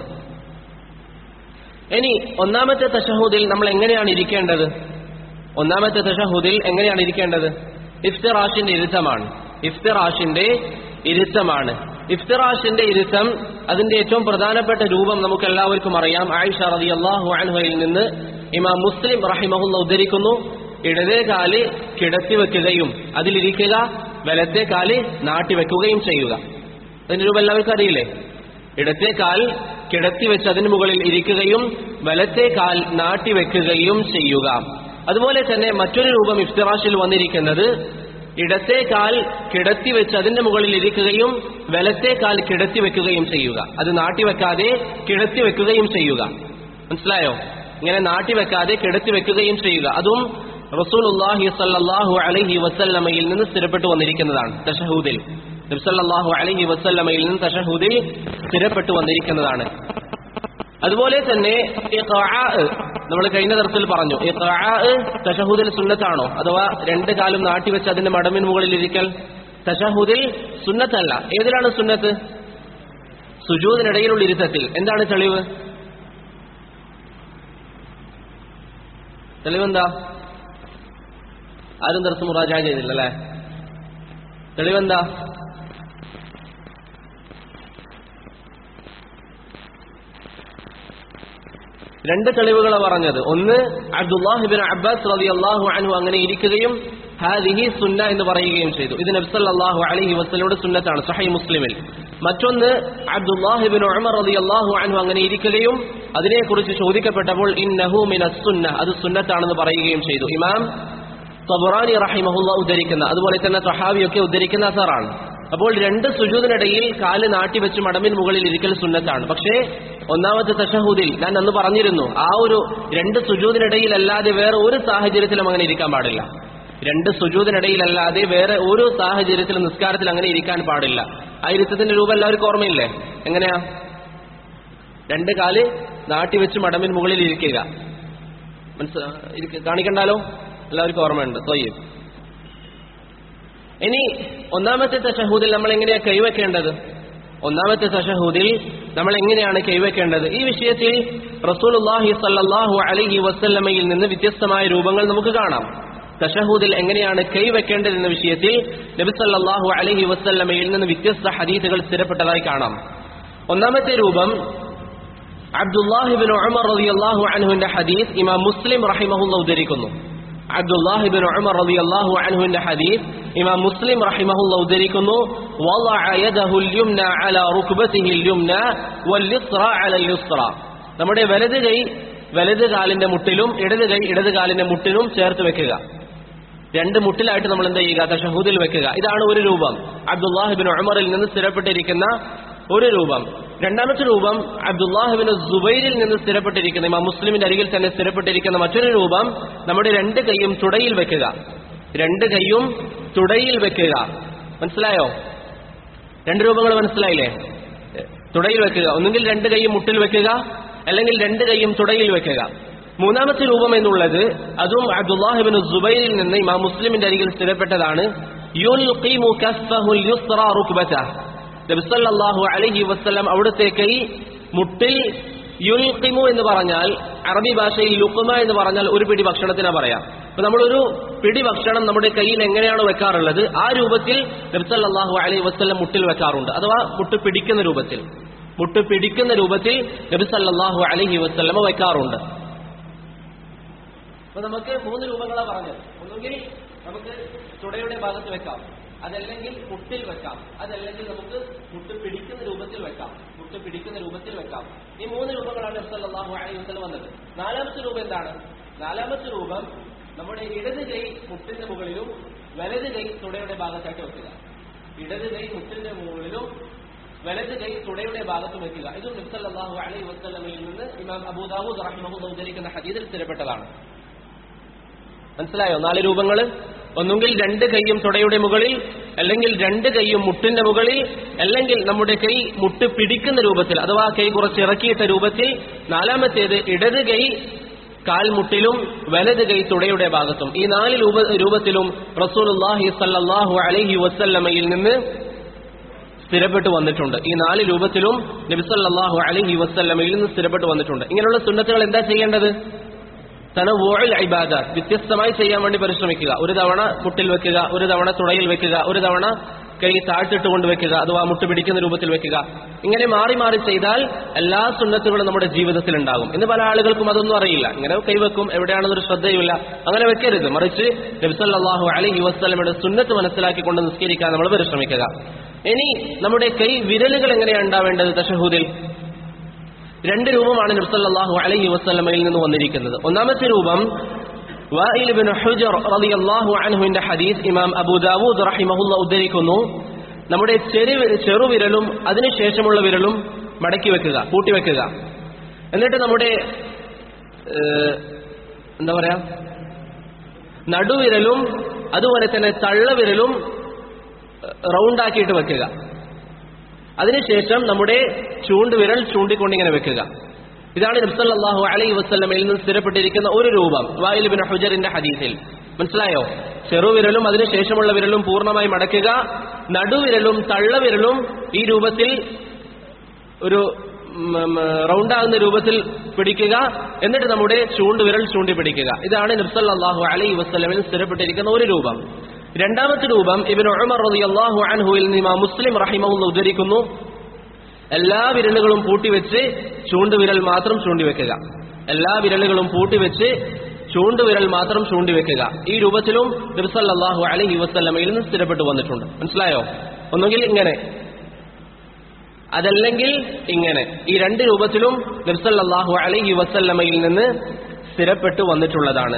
ഇനി ഒന്നാമത്തെ തഷഹൂദിൽ നമ്മൾ എങ്ങനെയാണ് ഇരിക്കേണ്ടത് ഒന്നാമത്തെ തഷഹൂദിൽ എങ്ങനെയാണ് ഇരിക്കേണ്ടത് ഇഫ്തിറാഷിന്റെ ഇരുത്തമാണ് ഇഫ്തിറാഷിന്റെ ഇരുത്തമാണ് ഇഫ്തിറാഷിന്റെ ഇരുത്തം അതിന്റെ ഏറ്റവും പ്രധാനപ്പെട്ട രൂപം നമുക്ക് എല്ലാവർക്കും അറിയാം ആയിഷ റതി അള്ളാഹു അൻഹയിൽ നിന്ന് ഇമാം മുസ്ലിം റഹിമഹുല്ല ഉദ്ധരിക്കുന്നു ഇടതേ കാല് കിടത്തി വെക്കുകയും അതിലിരിക്കുക വലത്തെ കാല് നാട്ടി വെക്കുകയും ചെയ്യുക അതിന്റെ രൂപം എല്ലാവർക്കും അറിയില്ലേ ഇടത്തെ കാൽ കിടത്തി വെച്ച് അതിന് മുകളിൽ ഇരിക്കുകയും വലത്തെ കാൽ നാട്ടി വെക്കുകയും ചെയ്യുക അതുപോലെ തന്നെ മറ്റൊരു രൂപം ഇഫ്തിറാഷിൽ വന്നിരിക്കുന്നത് ഇടത്തെ കാൽ കിടത്തി വെച്ച് അതിന്റെ മുകളിൽ ഇരിക്കുകയും വലത്തെ കാൽ കിടത്തി വെക്കുകയും ചെയ്യുക അത് നാട്ടി വെക്കാതെ കിടത്തി വെക്കുകയും ചെയ്യുക മനസ്സിലായോ ഇങ്ങനെ നാട്ടി വെക്കാതെ കിടത്തി വെക്കുകയും ചെയ്യുക അതും റസൂലുള്ളാഹി സല്ലല്ലാഹു അലൈഹി വസല്ലമയിൽ നിന്ന് സ്ഥിരപ്പെട്ടു വന്നിരിക്കുന്നതാണ് തഷഹൂദിൽ നബ്സല്ലാഹു അലൈഹി വസല്ലമയിൽ നിന്ന് തഷഹൂദിൽ സ്ഥിരപ്പെട്ടു വന്നിരിക്കുന്നതാണ് അതുപോലെ തന്നെ നമ്മൾ കഴിഞ്ഞ തരത്തിൽ പറഞ്ഞു തഷഹൂദിൽ സുന്നത്താണോ അഥവാ രണ്ട് കാലും നാട്ടിവെച്ച് അതിന്റെ മടമിന് മുകളിൽ ഇരിക്കൽ തഷഹൂദിൽ സുന്നത്തല്ല ഏതിലാണ് സുന്നത്ത് സുജൂദിനിടയിലുള്ള ഇരുത്തത്തിൽ എന്താണ് തെളിവ് തെളിവെന്താ ആരും ദർസ് മുറാജ ചെയ്തില്ല അല്ലേ തെളിവെന്താ രണ്ട് തെളിവുകളാണ് പറഞ്ഞത് ഒന്ന് അബ്ദുല്ലാഹിബിൻ അബ്ബാസ് റതി അള്ളാഹു അൻഹു അങ്ങനെ ഇരിക്കുകയും ഹാദിഹി സുന്ന എന്ന് പറയുകയും ചെയ്തു ഇത് നബ്സല്ലാഹു അലഹി വസ്ലയുടെ സുന്നത്താണ് സഹൈ മുസ്ലിമിൽ മറ്റൊന്ന് അബ്ദുല്ലാഹിബിൻ ഉമർ റതി അള്ളാഹു അൻഹു അങ്ങനെ ഇരിക്കുകയും അതിനെക്കുറിച്ച് ചോദിക്കപ്പെട്ടപ്പോൾ ഇന്നഹു മിന സുന്ന അത് സുന്നത്താണെന്ന് പറയുകയും ചെയ്തു ഇമാം തബുറാനി റഹിമഹുല്ല ഉദ്ധരിക്കുന്ന അതുപോലെ തന്നെ തഹാവിയൊക്കെ ഉദ്ധരിക്കുന്ന അസറാണ് അപ്പോൾ രണ്ട് സുജൂദിനിടയിൽ കാല് നാട്ടിവെച്ച് മടമിന് മുകളിൽ ഇരിക്കൽ സുന്നത്താണ് പക്ഷേ ഒന്നാമത്തെ തഷഹൂദിൽ ഞാൻ അന്ന് പറഞ്ഞിരുന്നു ആ ഒരു രണ്ട് സുജൂദിനിടയിലല്ലാതെ വേറെ ഒരു സാഹചര്യത്തിലും അങ്ങനെ ഇരിക്കാൻ പാടില്ല രണ്ട് സുജൂദിനിടയിലല്ലാതെ വേറെ ഒരു സാഹചര്യത്തിലും നിസ്കാരത്തിൽ അങ്ങനെ ഇരിക്കാൻ പാടില്ല ആ ഇരുത്തത്തിന്റെ രൂപം എല്ലാവർക്കും ഓർമ്മയില്ലേ എങ്ങനെയാ രണ്ട് കാല് നാട്ടിവെച്ച് മടമിന് മുകളിൽ ഇരിക്കുക മനസ്സി കാണിക്കണ്ടാലോ എല്ലാവർക്കും ഓർമ്മയുണ്ട് തൊയ്യ് ഇനി ഒന്നാമത്തെ തഷഹൂദിൽ നമ്മൾ എങ്ങനെയാ കൈവെക്കേണ്ടത് ഒന്നാമത്തെ തഷഹൂദിൽ നമ്മൾ എങ്ങനെയാണ് കൈവെക്കേണ്ടത് ഈ വിഷയത്തിൽ റസൂലുള്ളാഹി സല്ലല്ലാഹു അലൈഹി വസല്ലമയിൽ നിന്ന് വ്യത്യസ്തമായ രൂപങ്ങൾ നമുക്ക് കാണാം തഷഹൂദിൽ എങ്ങനെയാണ് കൈവെക്കേണ്ടത് എന്ന വിഷയത്തിൽ നബി സല്ലല്ലാഹു അലൈഹി വസല്ലമയിൽ നിന്ന് വ്യത്യസ്ത ഹദീസുകൾ സ്ഥിരപ്പെട്ടതായി കാണാം ഒന്നാമത്തെ രൂപം അബ്ദുല്ലാഹിബിൻ ഉമർ റളിയല്ലാഹു അൻഹുവിന്റെ ഹദീസ് ഇമാം മുസ്ലിം റഹിമഹുല്ല ഉദ്ധരിക്കുന്നു അബ്ദുല്ലാഹിബിൻ ഉമർ റളിയല്ലാഹു അൻഹുവിന്റെ ഹദീസ് ഇമാം മുസ്ലിം റഹിമഹുല്ല ഉദ്ധരിക്കുന്നു വളഅ യദഹു അൽയുംന അലാ റുക്ബതിഹി അൽയുംന വൽയുസ്റ അല അൽയുസ്റ നമ്മുടെ വലത് കൈ വലത് കാലിന്റെ മുട്ടിലും ഇടത് കൈ ഇടത് കാലിന്റെ മുട്ടിലും ചേർത്ത് വെക്കുക രണ്ട് മുട്ടിലായിട്ട് നമ്മൾ എന്ത് ചെയ്യുക തഷഹൂദിൽ വെക്കുക ഇതാണ് ഒരു രൂപം അബ്ദുല്ലാഹിബിൻ ഉമറിൽ നിന്ന് സ്ഥിരപ്പെട്ടിരിക്കുന്ന ഒരു രൂപം രണ്ടാമത്തെ രൂപം അബ്ദുല്ലാഹിബിൻ സുബൈരിൽ നിന്ന് സ്ഥിരപ്പെട്ടിരിക്കുന്ന ഇമാം മുസ്ലിമിന്റെ അരികിൽ തന്നെ സ്ഥിരപ്പെട്ടിരിക്കുന്ന മറ്റൊരു രൂപം നമ്മുടെ രണ്ട് കൈയും തുടയിൽ വെക്കുക രണ്ട് കൈയും തുടയിൽ വെക്കുക മനസ്സിലായോ രണ്ട് രൂപങ്ങൾ മനസ്സിലായില്ലേ തുടയിൽ വെക്കുക ഒന്നുകിൽ രണ്ട് കൈയും മുട്ടിൽ വെക്കുക അല്ലെങ്കിൽ രണ്ട് കൈയും തുടയിൽ വെക്കുക മൂന്നാമത്തെ രൂപം എന്നുള്ളത് അതും അബ്ദുല്ലാഹിബിൻ സുബൈരിൽ നിന്ന് ഇമാം മുസ്ലിമിന്റെ അരികിൽ സ്ഥിരപ്പെട്ടതാണ് യുൽഖിമു കഫ്ഫഹുൽ യുസ്റ റുക്ബതഹ് നബി സല്ലല്ലാഹു അലൈഹി വസല്ലം അവിടുത്തെ കൈ മുട്ടിൽ യുൽഖിമു എന്ന് പറഞ്ഞാൽ അറബി ഭാഷയിൽ ലുക്കുമ എന്ന് പറഞ്ഞാൽ ഒരു പിടി ഭക്ഷണത്തിനാ പറയാം അപ്പൊ നമ്മളൊരു പിടി ഭക്ഷണം നമ്മുടെ കയ്യിൽ എങ്ങനെയാണോ വെക്കാറുള്ളത് ആ രൂപത്തിൽ നബി സല്ലല്ലാഹു അലൈഹി വസല്ലം മുട്ടിൽ വെക്കാറുണ്ട് അഥവാ മുട്ട് പിടിക്കുന്ന രൂപത്തിൽ മുട്ട് പിടിക്കുന്ന രൂപത്തിൽ നബി സല്ലല്ലാഹു അലൈഹി വസല്ലമ വെക്കാറുണ്ട് അപ്പൊ നമുക്ക് മൂന്ന് രൂപങ്ങളാണ് പറഞ്ഞത് ഒന്നുകിൽ നമുക്ക് തുടയുടെ ഭാഗത്ത് വെക്കാം അതല്ലെങ്കിൽ മുട്ടിൽ വെക്കാം അതല്ലെങ്കിൽ നമുക്ക് മുട്ട് പിടിക്കുന്ന രൂപത്തിൽ വെക്കാം മുട്ട് പിടിക്കുന്ന രൂപത്തിൽ വെക്കാം ഈ മൂന്ന് രൂപങ്ങളാണ് സല്ലല്ലാഹു അലൈഹി വസല്ലം വന്നത് നാലാമത്തെ രൂപം എന്താണ് നാലാമത്തെ രൂപം നമ്മുടെ ഇടത് കൈ മുട്ടിന്റെ മുകളിലും വലത് കൈ തുടയുടെ ഭാഗത്തായിട്ട് വെക്കുക ഇടത് കൈ മുട്ടിന്റെ മുകളിലും വലത് കൈ തുടയുടെ ഭാഗത്തും വെക്കുക ഇതും നബ്സല്ലാഹു അലൈഹി വസ്ലമയിൽ നിന്ന് ഇമാം അബൂദാവൂദ് റഹിമഹു ഉദ്ധരിക്കുന്ന ഹദീദിൽ സ്ഥിരപ്പെട്ടതാണ് മനസ്സിലായോ നാല് രൂപങ്ങൾ ഒന്നുകിൽ രണ്ട് കൈയും തുടയുടെ മുകളിൽ അല്ലെങ്കിൽ രണ്ട് കൈയും മുട്ടിന്റെ മുകളിൽ അല്ലെങ്കിൽ നമ്മുടെ കൈ മുട്ട് പിടിക്കുന്ന രൂപത്തിൽ അഥവാ കൈ കുറച്ച് ഇറക്കിയിട്ട രൂപത്തിൽ നാലാമത്തേത് ഇടത് കൈ കാൽമുട്ടിലും വലത് കൈ തുടയുടെ ഭാഗത്തും ഈ നാല് രൂപ രൂപത്തിലും റസൂലുള്ളാഹി സല്ലല്ലാഹു അലൈഹി വസല്ലമയിൽ നിന്ന് സ്ഥിരപ്പെട്ടു വന്നിട്ടുണ്ട് ഈ നാല് രൂപത്തിലും നബി സല്ലല്ലാഹു അലൈഹി വസല്ലമയിൽ നിന്ന് സ്ഥിരപ്പെട്ടു വന്നിട്ടുണ്ട് ഇങ്ങനെയുള്ള സുന്നത്തുകൾ എന്താ ചെയ്യേണ്ടത് തനവോയിൽ ഇബാദ വ്യത്യസ്തമായി ചെയ്യാൻ വേണ്ടി പരിശ്രമിക്കുക ഒരു തവണ മുട്ടിൽ വെക്കുക ഒരു തവണ തുടയിൽ വെക്കുക ഒരു തവണ കൈ താഴ്ത്തിട്ട് കൊണ്ട് വെക്കുക അഥവാ മുട്ട് പിടിക്കുന്ന രൂപത്തിൽ വെക്കുക ഇങ്ങനെ മാറി മാറി ചെയ്താൽ എല്ലാ സുന്നത്തുകളും നമ്മുടെ ജീവിതത്തിൽ ഉണ്ടാകും ഇന്ന് പല ആളുകൾക്കും അതൊന്നും അറിയില്ല ഇങ്ങനെ കൈവെക്കും എവിടെയാണെന്നൊരു ശ്രദ്ധയുമില്ല അങ്ങനെ വെക്കരുത് മറിച്ച് നബ്സല്ലാഹു അലൈഹി വസ്ലമയുടെ സുന്നത്ത് മനസ്സിലാക്കിക്കൊണ്ട് നിസ്കരിക്കാൻ നമ്മൾ പരിശ്രമിക്കുക ഇനി നമ്മുടെ കൈ വിരലുകൾ എങ്ങനെയാണ് ഉണ്ടാവേണ്ടത് തഷഹൂദിൽ രണ്ട് രൂപമാണ് നബ്സല്ലാഹു അലൈഹി വസ്ലമയിൽ നിന്ന് വന്നിരിക്കുന്നത് ഒന്നാമത്തെ രൂപം വായിൽ ബിൻ ഹുജർ റളിയല്ലാഹു അൻഹുവിന്റെ ഹദീസ് ഇമാം അബൂ ദാവൂദ് റഹിമഹുല്ല ഉദ്ധരിക്കുന്നു നമ്മുടെ ചെറു ചെറുവിരലും അതിനുശേഷമുള്ള വിരലും മടക്കി വെക്കുക കൂട്ടിവെക്കുക എന്നിട്ട് നമ്മുടെ ഏഹ്, എന്താ പറയാ നടുവിരലും അതുപോലെ തന്നെ തള്ളവിരലും റൗണ്ടാക്കിയിട്ട് വെക്കുക അതിനുശേഷം നമ്മുടെ ചൂണ്ടുവിരൽ ചൂണ്ടിക്കൊണ്ടിങ്ങനെ വെക്കുക ഇതാണ് നബ്സല്ലാഹു അലൈഹി വസ്ലമയിൽ നിന്ന് സ്ഥിരപ്പെട്ടിരിക്കുന്ന ഒരു രൂപം വായിൽ ബിൻ ഹുജറിന്റെ ഹദീസിൽ മനസ്സിലായോ ചെറുവിരലും അതിനുശേഷമുള്ള വിരലും പൂർണ്ണമായി മടക്കുക നടുവിരലും തള്ളവിരലും ഈ രൂപത്തിൽ ഒരു റൗണ്ടാകുന്ന രൂപത്തിൽ പിടിക്കുക എന്നിട്ട് നമ്മുടെ ചൂണ്ടുവിരൽ ചൂണ്ടി പിടിക്കുക ഇതാണ് നബ്സല്ലാഹു അലൈഹി വസ്ലമിൽ സ്ഥിരപ്പെട്ടിരിക്കുന്ന ഒരു രൂപം രണ്ടാമത്തെ രൂപം ഇബിൻ ഉമർ റളിയല്ലാഹു അൻഹുവിൽ നിന്ന് ഇമാം മുസ്ലിം റഹിമഹുല്ല ഉദ്ധരിക്കുന്നു എല്ലാ വിരലുകളും പൂട്ടിവെച്ച് ചൂണ്ടുവിരൽ മാത്രം ചൂണ്ടിവെക്കുക എല്ലാ വിരലുകളും പൂട്ടിവെച്ച് ചൂണ്ടുവിരൽ മാത്രം ചൂണ്ടിവെക്കുക ഈ രൂപത്തിലും നബ്സല്ലാഹു അലൈഹി വസ്ലമയിൽ നിന്ന് സ്ഥിരപ്പെട്ടു വന്നിട്ടുണ്ട് മനസ്സിലായോ ഒന്നുകിൽ ഇങ്ങനെ അതല്ലെങ്കിൽ ഇങ്ങനെ ഈ രണ്ട് രൂപത്തിലും നബ്സല്ലാഹു അലൈഹി വസല്ലമയിൽ നിന്ന് സ്ഥിരപ്പെട്ടു വന്നിട്ടുള്ളതാണ്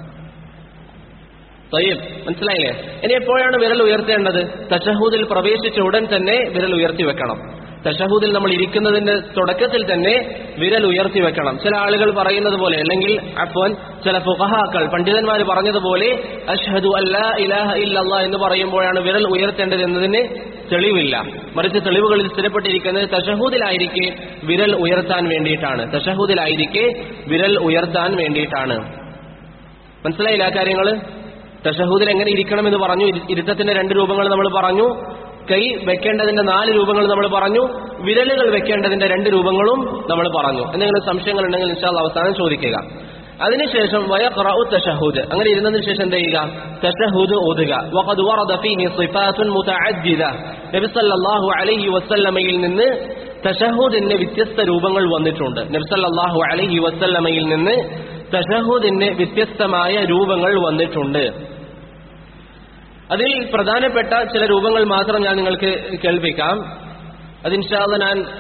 തയ്യബ് മനസ്സിലായില്ലേ ഇനി എപ്പോഴാണ് വിരൽ ഉയർത്തേണ്ടത് തഷഹൂദിൽ പ്രവേശിച്ച ഉടൻ തന്നെ വിരൽ ഉയർത്തി വെക്കണം തഷഹൂദിൽ നമ്മൾ ഇരിക്കുന്നതിന്റെ തുടക്കത്തിൽ തന്നെ വിരൽ ഉയർത്തി വെക്കണം ചില ആളുകൾ പറയുന്നത് പോലെ അല്ലെങ്കിൽ അപ്പോൻ ചില ഫുഖഹാക്കൾ പണ്ഡിതന്മാർ പറഞ്ഞതുപോലെ അഷ്ഹദു അല്ലാ ഇലാഹ ഇല്ലല്ലാ എന്ന് പറയുമ്പോഴാണ് വിരൽ ഉയർത്തേണ്ടത് എന്നതിന് തെളിവില്ല മറിച്ച് തെളിവുകളിൽ സ്ഥിരപ്പെട്ടിരിക്കുന്നത് തഷഹൂദിലായിരിക്കെ വിരൽ ഉയർത്താൻ വേണ്ടിയിട്ടാണ് തഷഹൂദിലായിരിക്കെ വിരൽ ഉയർത്താൻ വേണ്ടിയിട്ടാണ് മനസ്സിലായില്ല ആ കാര്യങ്ങള് തഷഹൂദിൽ എങ്ങനെ ഇരിക്കണം എന്ന് പറഞ്ഞു ഇരു- ഇരുത്തത്തിന്റെ രണ്ട് രൂപങ്ങൾ നമ്മൾ പറഞ്ഞു കൈ വെക്കേണ്ടതിന്റെ നാല് രൂപങ്ങൾ നമ്മൾ പറഞ്ഞു വിരലുകൾ വെക്കേണ്ടതിന്റെ രണ്ട് രൂപങ്ങളും നമ്മൾ പറഞ്ഞു എന്തെങ്കിലും സംശയങ്ങൾ ഉണ്ടെങ്കിൽ ഇൻഷാല്ല അവസാനം ചോദിക്കുക അതിനുശേഷം വയഖറഉ തശഹൂദ് അങ്ങനെ ഇരുന്നതിന് ശേഷം എന്ത് ചെയ്യുക തശഹൂദ് ഓതുക വഖദ് വറദ ഫീഹി സിഫാത്തുൻ മുതഅദ്ദിദ നബി സല്ലല്ലാഹു അലൈഹി വസല്ലമയിൽ നിന്ന് തശഹൂദിന്റെ വ്യത്യസ്ത രൂപങ്ങൾ വന്നിട്ടുണ്ട് നബി സല്ലല്ലാഹു അലൈഹി വസല്ലമയിൽ നിന്ന് തശഹൂദിന് വ്യത്യസ്തമായ രൂപങ്ങൾ വന്നിട്ടുണ്ട് അതിൽ പ്രധാനപ്പെട്ട ചില രൂപങ്ങൾ മാത്രം ഞാൻ നിങ്ങൾക്ക് കേൾപ്പിക്കാം അത് ഇൻഷാല്ല ഞാൻ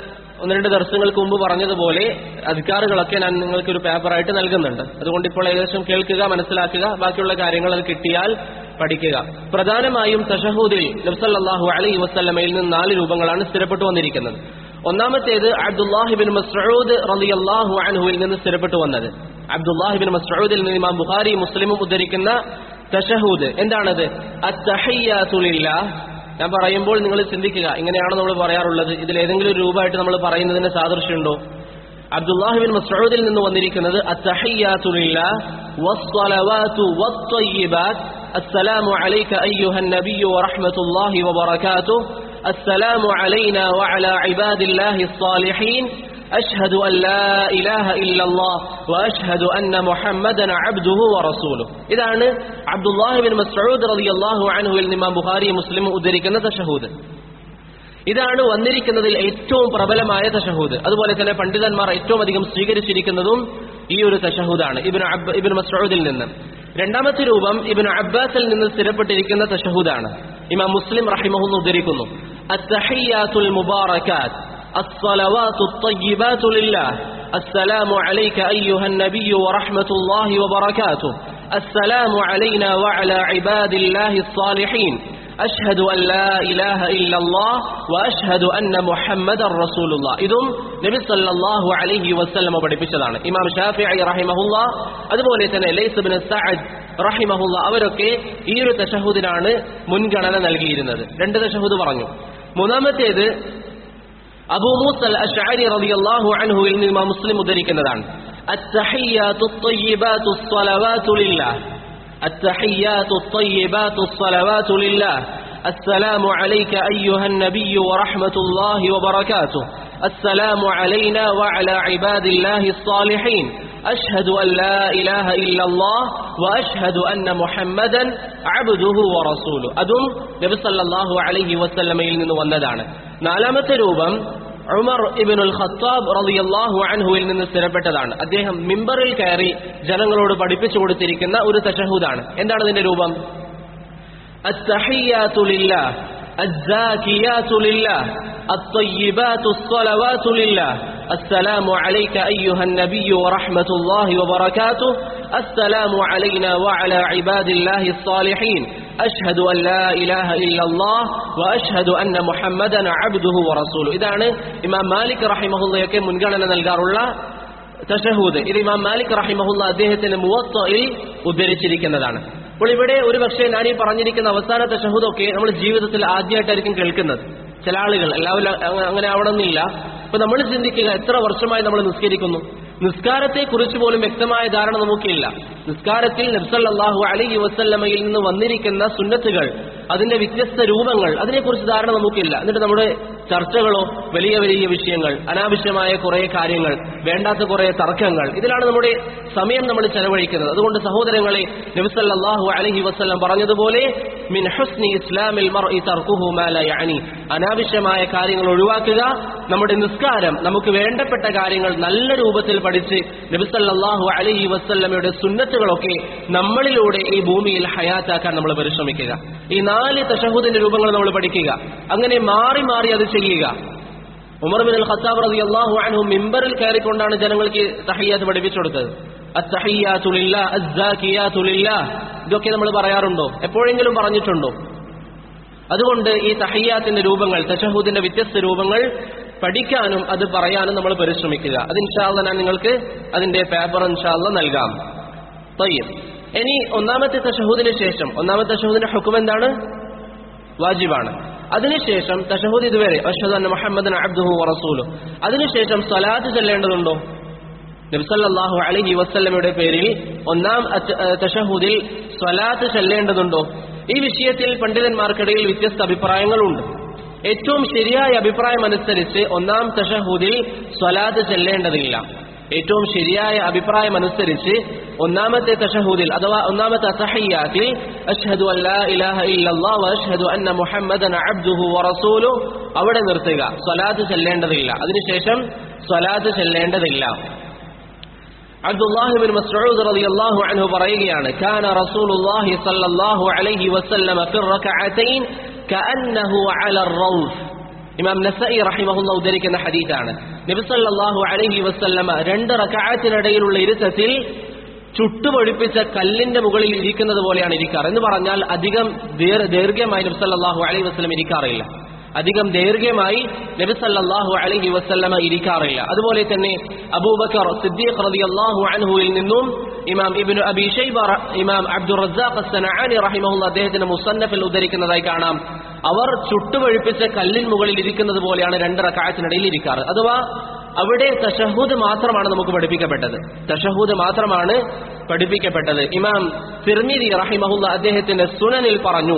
ഒന്ന് രണ്ട് ദർശങ്ങൾക്ക് മുമ്പ് പറഞ്ഞതുപോലെ അധികാറുകളൊക്കെ ഞാൻ നിങ്ങൾക്ക് ഒരു പേപ്പറായിട്ട് നൽകുന്നുണ്ട് അതുകൊണ്ട് ഇപ്പോൾ ഏകദേശം കേൾക്കുക മനസ്സിലാക്കുക ബാക്കിയുള്ള കാര്യങ്ങൾ അത് കിട്ടിയാൽ പഠിക്കുക പ്രധാനമായും തഷഹൂദിൽ നബ്സല്ലാഹു അലൈഹി വസ്ല്ലമയിൽ നിന്ന് നാല് രൂപങ്ങളാണ് സ്ഥിരപ്പെട്ടു വന്നിരിക്കുന്നത് ഒന്നാമത്തേത് അബ്ദുല്ലാഹിബിൻ മസ്ഊദ് റളിയല്ലാഹു അൻഹുവിൽ നിന്ന് സ്ഥിരപ്പെട്ടു വന്നത് അബ്ദുല്ലാഹിബിൻ മസ്ഊദിൽ നിന്ന് ഇമാം ബുഖാരി മുസ്ലിമും ഉദ്ധരിക്കുന്ന തഷഹൂദ് എന്താണത് അത്തഹയ്യാത്തുലില്ലാഹ് ഞാൻ പറയുമ്പോൾ നിങ്ങൾ ചിന്തിക്കുക ഇങ്ങനെയാണ് നമ്മൾ പറയാറുള്ളത് ഇതിൽ ഏതെങ്കിലും ഒരു രൂപമായിട്ട് നമ്മൾ പറയുന്നതിന് സാദൃശ്യമുണ്ടോ അബ്ദുല്ലാഹിബിൻ മസ്ഊദിൽ നിന്ന് വന്നിരിക്കുന്നത് അത്തഹയ്യാത്തുലില്ലാഹ് വസ്സലവാതു വത്തയ്യിബാത്ത് السلام عليك أيها النبي ورحمة الله وبركاته السلام علينا وعلى عباد الله الصالحين أشهد أن لا إله إلا الله وأشهد أن محمدا عبده ورسوله إذا أنا عبد الله بن مسعود رضي الله عنه الإمام بخاري مسلم أدركنا تشهود ഇതാണ് വന്നിരിക്കുന്നതിൽ ഏറ്റവും പ്രബലമായ തഷഹൂദ് അതുപോലെ തന്നെ പണ്ഡിതന്മാർ ഏറ്റവും അധികം സ്വീകരിച്ചിരിക്കുന്നതും ഈ ഒരു തഷഹൂദാണ് ഇബിൻ ഇബിൻ മസ്ഊദിൽ നിന്ന് രണ്ടാമത്തെ രൂപം ഇബിൻ അബ്ബാസിൽ നിന്ന് സ്ഥിരപ്പെട്ടിരിക്കുന്ന തഷഹൂദാണ് ഇമാം മുസ്ലിം റഹിമഹുന്ന് ഉദ്ധരിക്കുന്നു അത്തഹിയാത്തുൽ മുബാറകാത്ത് الصلوات الطيبات لله السلام عليك أيها النبي ورحمة الله وبركاته السلام علينا وعلى عباد الله الصالحين أشهد أن لا إله إلا الله وأشهد أن محمد رسول الله ഇതും നബി സല്ലല്ലാഹു അലൈഹി വസല്ലം പഠിപ്പിച്ചതാണ് ഇമാം ഷാഫിഈ റഹിമഹുല്ല അതുപോലെ തന്നെ ലൈസ് ഇബ്നു സഅദ് റഹിമഹുല്ല അവരൊക്കെ ഈ ഒരു തശഹുദിനാണ് മുൻഗണന നൽകിയിരുന്നത് രണ്ട് തശഹുദ് പറഞ്ഞു മൂന്നാമത്തേത് അബൂ മൂസ അൽ അഷ്അരി റളിയല്ലാഹു അൻഹുവിൽ നിന്ന് ഇമാം മുസ്ലിം ഉദ്ധരിക്കുന്നതാണ് അത്തഹിയ്യാത്തു الطيبات الصلوات لله التحيات الطيبات الصلوات لله السلام عليك أيها النبي ورحمة الله وبركاته السلام علينا وعلى عباد الله الصالحين أشهد أن لا إله إلا الله وأشهد أن محمدا عبده ورسوله أدم نبي صلى الله عليه وسلم إلن وندعنا نعلمة روبا ഉമർ ഇബിനുൽ ഖത്താബ് റളിയല്ലാഹു അൻഹുവിൽ നിന്ന് സ്ഥിരപ്പെട്ടതാണ് അദ്ദേഹം മിമ്പറിൽ കയറി ജനങ്ങളോട് പഠിപ്പിച്ചു കൊടുത്തിരിക്കുന്ന ഒരു തശഹൂദാണ് എന്താണ് ഇതിന്റെ രൂപം التحيات لله الزاكيات لله الطيبات الصلوات لله السلام عليك أيها النبي ورحمة الله وبركاته السلام علينا وعلى عباد الله الصالحين أشهد أن لا إله إلا الله وأشهد أن محمدا عبده ورسوله إذا إمام مالك رحمه الله يكون من قال لنا القار الله തഷഹൂദ് ഇത് ഇമാം മാലിക് റഹിമഹുല്ല അദ്ദേഹത്തിന്റെ മുവത്തയിൽ ഉദ്ധരിച്ചിരിക്കുന്നതാണ് അപ്പോൾ ഇവിടെ ഒരു പക്ഷേ ഞാൻ ഈ പറഞ്ഞിരിക്കുന്ന അവസാന തഷഹൂദൊക്കെ നമ്മൾ ജീവിതത്തിൽ ആദ്യമായിട്ടായിരിക്കും കേൾക്കുന്നത് ചില ആളുകൾ എല്ലാവരും അങ്ങനെ ആവണമെന്നില്ല അപ്പൊ നമ്മൾ ചിന്തിക്കുക എത്ര വർഷമായി നമ്മൾ നിസ്കരിക്കുന്നു നിസ്കാരത്തെ കുറിച്ച് പോലും വ്യക്തമായ ധാരണ നമുക്കില്ല നിസ്കാരത്തിൽ നബ്സല്ലാഹു അലൈഹി വസല്ലമയിൽ നിന്ന് വന്നിരിക്കുന്ന സുന്നത്തുകൾ അതിന്റെ വ്യത്യസ്ത രൂപങ്ങൾ അതിനെക്കുറിച്ച് ധാരണ നമുക്കില്ല എന്നിട്ട് നമ്മുടെ ചർച്ചകളോ വലിയ വലിയ വിഷയങ്ങൾ അനാവശ്യമായ കുറെ കാര്യങ്ങൾ വേണ്ടാത്ത കുറെ തർക്കങ്ങൾ ഇതിലാണ് നമ്മുടെ സമയം നമ്മൾ ചെലവഴിക്കുന്നത് അതുകൊണ്ട് സഹോദരങ്ങളെ നബിസല്ലാഹു അലഹി വസ്ല്ലം പറഞ്ഞതുപോലെ മിൻ ഹുസ്നി ഇസ്ലാമിൽ മർഇ തർക്കുഹു മാ ലാ യഅനി അനാവശ്യമായ കാര്യങ്ങൾ ഒഴിവാക്കുക നമ്മുടെ നിസ്കാരം നമുക്ക് വേണ്ടപ്പെട്ട കാര്യങ്ങൾ നല്ല രൂപത്തിൽ പഠിച്ച് നബിസല്ലാഹു അലഹി വസ്ല്ലമയുടെ സുന്നത്തുകളൊക്കെ നമ്മളിലൂടെ ഈ ഭൂമിയിൽ ഹയാത്താക്കാൻ നമ്മൾ പരിശ്രമിക്കുക ഈ നാല് തഷഹുദിന്റെ രൂപങ്ങൾ നമ്മൾ പഠിക്കുക അങ്ങനെ മാറി മാറി അത് ചെയ്യുക ഉമർ ബിൻ അൽ ഖത്താബ് റളിയല്ലാഹു അൻഹു മിമ്പറിൽ കയറിക്കൊണ്ടാണ് ജനങ്ങൾക്ക് തഹയ്യാത്ത് പഠിപ്പിച്ചു കൊടുത്തത് അത്തഹയ്യാത്തു ലില്ലാഹ് അസ്സാക്കിയാത്തു ലില്ലാഹ് ഇതൊക്കെ നമ്മൾ പറയാറുണ്ടോ എപ്പോഴെങ്കിലും പറഞ്ഞിട്ടുണ്ടോ അതുകൊണ്ട് ഈ തഹയ്യാത്തിന്റെ രൂപങ്ങൾ തഷഹൂദിന്റെ വ്യത്യസ്ത രൂപങ്ങൾ പഠിക്കാനും അത് പറയാനും നമ്മൾ പരിശ്രമിക്കുക അത് ഇൻഷാല്ല ഞാൻ നിങ്ങൾക്ക് അതിന്റെ പേപ്പർ ഇൻഷാല്ല നൽകാം തയ്യം ഇനി ഒന്നാമത്തെ തഷഹൂദിന് ശേഷം ഒന്നാമത്തെ തഷഹൂദിന്റെ ഹുക്കും എന്താണ് വാജിബാണ് അതിനുശേഷം തഷഹൂദ് ഇതുവരെ അഷ്ഹദു അന്ന മുഹമ്മദൻ അബ്ദുഹു വറസൂലു അതിനുശേഷം സ്വലാത്ത് ചെല്ലേണ്ടതുണ്ടോ നബ്സല്ലാഹു അലഹി വസ്ല്ലമയുടെ പേരിൽ ഒന്നാം തഷഹൂദിൽ സ്വലാത്ത് ചെല്ലേണ്ടതുണ്ടോ ഈ വിഷയത്തിൽ പണ്ഡിതന്മാർക്കിടയിൽ വ്യത്യസ്ത അഭിപ്രായങ്ങളുണ്ട് ഏറ്റവും ശരിയായ അഭിപ്രായം അനുസരിച്ച് ഒന്നാം തഷഹൂദിൽ സ്വലാത്ത് ചെല്ലേണ്ടതില്ല ഏറ്റവും ശരിയായ അഭിപ്രായം അനുസരിച്ച് ഒന്നാമത്തെ തഷഹൂദിൽ അഥവാ ഒന്നാമത്തെ അസഹയ്യാത്തിൽ അഷ്ഹദു അല്ലാ ഇലാഹ ഇല്ലല്ലാഹ് വ അഷ്ഹദു അന്ന മുഹമ്മദൻ അബ്ദുഹു വറസൂലു അവിടെ നിർത്തുക സ്വലാത്ത് ചെല്ലേണ്ടതില്ല അതിനുശേഷം സ്വലാത്ത് ചെല്ലേണ്ടതില്ല അബ്ദുല്ലാഹി ബിൻ മസ്ഊദ് റളിയല്ലാഹു അൻഹു പറയുകയാണ് കാന റസൂലുള്ളാഹി സ്വല്ലല്ലാഹു അലൈഹി വസല്ലം ഫി റകഅതൈൻ കഅന്നഹു അല الروث ഇമാം നസഇ റഹിമഹുല്ല ഉദ്ധരിക്കുന്ന ഹദീസാണ് നബിസല്ലാഹു അലൈഹി വസല്ലമ രണ്ട് റക്കായത്തിനിടയിലുള്ള ഇരുത്തത്തിൽ ചുട്ടുപൊഴിപ്പിച്ച കല്ലിന്റെ മുകളിൽ ഇരിക്കുന്നത് പോലെയാണ് ഇരിക്കാറ് എന്ന് പറഞ്ഞാൽ അധികം ദീർ- ദീർഘമായി നബിസല്ലാഹു അലൈഹി വസ്ലം ഇരിക്കാറില്ല അധികം ദൈർഘ്യമായി നബി സല്ലല്ലാഹു അലൈഹി വസല്ലമ ഇരിക്കാറില്ല അതുപോലെ തന്നെ അബൂബക്കർ സിദ്ദീഖ് റളിയല്ലാഹു അൻഹുവിൽ നിന്നും ഇമാം ഇബ്നു അബി ഷൈബ റ- ഇമാം അബ്ദുർ റസാഖ് അസ്സനആനി റഹിമഹുള്ള അദ്ദേഹത്തിന്റെ മുസന്നഫിൽ ഉദ്ധരിക്കുന്നതായി കാണാം അവർ ചുട്ടുപഴുപ്പിച്ച കല്ലിൻ മുകളിൽ ഇരിക്കുന്നത് പോലെയാണ് രണ്ട് റക്കായത്തിനിടയിൽ ഇരിക്കാറ് അഥവാ അവിടെ തഷഹൂദ് മാത്രമാണ് നമുക്ക് പഠിപ്പിക്കപ്പെട്ടത് തഷഹൂദ് മാത്രമാണ് പഠിപ്പിക്കപ്പെട്ടത് ഇമാം തിർമിരി റഹിമഹുല്ല അദ്ദേഹത്തിന്റെ സുനനിൽ പറഞ്ഞു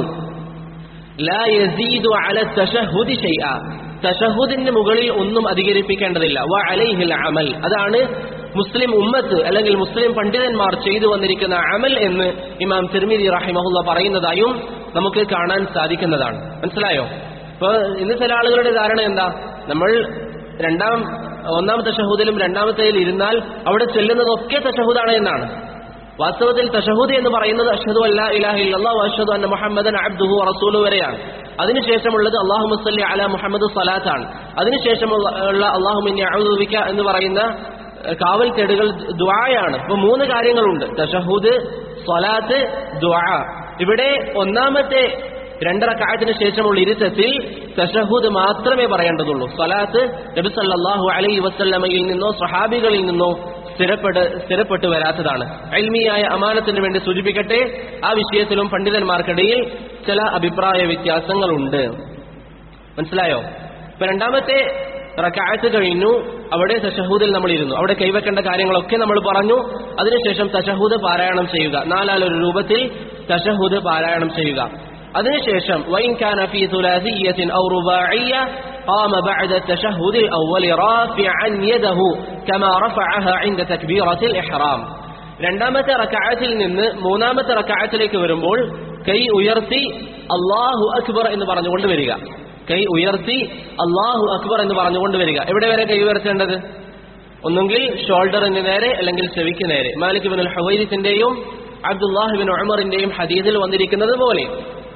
ലാ യസീദു അല തശഹുദി ഷൈഅ തശഹുദിന് മുകളിൽ ഒന്നും അധികരിപ്പിക്കേണ്ടതില്ല വ അലൈഹിൽ അമൽ അതാണ് മുസ്ലിം ഉമ്മത്ത് അല്ലെങ്കിൽ മുസ്ലിം പണ്ഡിതന്മാർ ചെയ്തു വന്നിരിക്കുന്ന അമൽ എന്ന് ഇമാം തിരുമിതി റഹിമഹുല്ല പറയുന്നതായും നമുക്ക് കാണാൻ സാധിക്കുന്നതാണ് മനസ്സിലായോ ഇപ്പൊ ഇന്ന് ചില ആളുകളുടെ ധാരണ എന്താ നമ്മൾ രണ്ടാം ഒന്നാമത്തെ ഷഹൂദിലും രണ്ടാമത്തേതിൽ ഇരുന്നാൽ അവിടെ ചെല്ലുന്നതൊക്കെ തഷഹുദാണ് എന്നാണ് വാസ്തവത്തിൽ തഷഹൂദ് എന്ന് പറയുന്നത് അഷ്ഹദു അല്ലാ ഇലാഹ ഇല്ലല്ലാഹു അഷ്ഹദു അന്ന മുഹമ്മദൻ അബ്ദുഹു റസൂലു വരെയാണ് അതിനുശേഷമുള്ളത് അള്ളാഹു മുസ്ലി അല മുഹമ്മദ് സലാത്താണ് അതിനുശേഷമുള്ള ഉള്ള അള്ളാഹു മിന്നി അഊദുബിക എന്ന് പറയുന്ന ഏഹ്, കാവൽ തെടുകൾ ദുആയാണ് ഇപ്പൊ മൂന്ന് കാര്യങ്ങളുണ്ട് തഷഹൂദ് സ്വലാത്ത് ദുആ ഇവിടെ ഒന്നാമത്തെ രണ്ടറക്കായത്തിന് ശേഷമുള്ള ഇരുത്തത്തിൽ തഷഹൂദ് മാത്രമേ പറയേണ്ടതുള്ളൂ സ്വലാത്ത് നബി സല്ലല്ലാഹു അലൈഹി വസല്ലമയിൽ നിന്നോ സഹാബികളിൽ നിന്നോ സ്ഥിരപ്പെട്ട് സ്ഥിരപ്പെട്ടു വരാത്തതാണ് അൽമിയായ അമാനത്തിന് വേണ്ടി സൂചിപ്പിക്കട്ടെ ആ വിഷയത്തിലും പണ്ഡിതന്മാർക്കിടയിൽ ചില അഭിപ്രായ വ്യത്യാസങ്ങളുണ്ട് മനസ്സിലായോ ഇപ്പൊ രണ്ടാമത്തെ റക്കായത്ത് കഴിഞ്ഞു അവിടെ തഷഹൂദിൽ നമ്മൾ ഇരുന്നു അവിടെ കൈവെക്കേണ്ട കാര്യങ്ങളൊക്കെ നമ്മൾ പറഞ്ഞു അതിനുശേഷം തഷഹൂദ് പാരായണം ചെയ്യുക നാലാലൊരു രൂപത്തിൽ തഷഹൂദ് പാരായണം ചെയ്യുക അതിനുശേഷം വൈൻ കാന ഫീ ثلاثية أو رباعية قام بعد التشهد الأول رافعا يده كما رفعها عند تكبيرة الإحرام രണ്ടാമത്തെ റക്കായത്തിൽ നിന്ന് മൂന്നാമത്തെ റക്കായത്തിലേക്ക് വരുമ്പോൾ കൈ ഉയർത്തി അള്ളാഹു അക്ബർ എന്ന് പറഞ്ഞുകൊണ്ട് വരിക കൈ ഉയർത്തി അള്ളാഹു അക്ബർ എന്ന് പറഞ്ഞുകൊണ്ട് വരിക എവിടെ വരെ കൈ ഉയർത്തേണ്ടത് ഒന്നുകിൽ ഷോൾഡറിന് നേരെ അല്ലെങ്കിൽ ചെവിക്ക് നേരെ മാലിക് ബിൻ ഹവൈരിസിന്റെയും അബ്ദുല്ലാഹിബിൻ ഉമറിന്റെയും ഹദീദിൽ വന്നിരിക്കുന്നത് പോലെ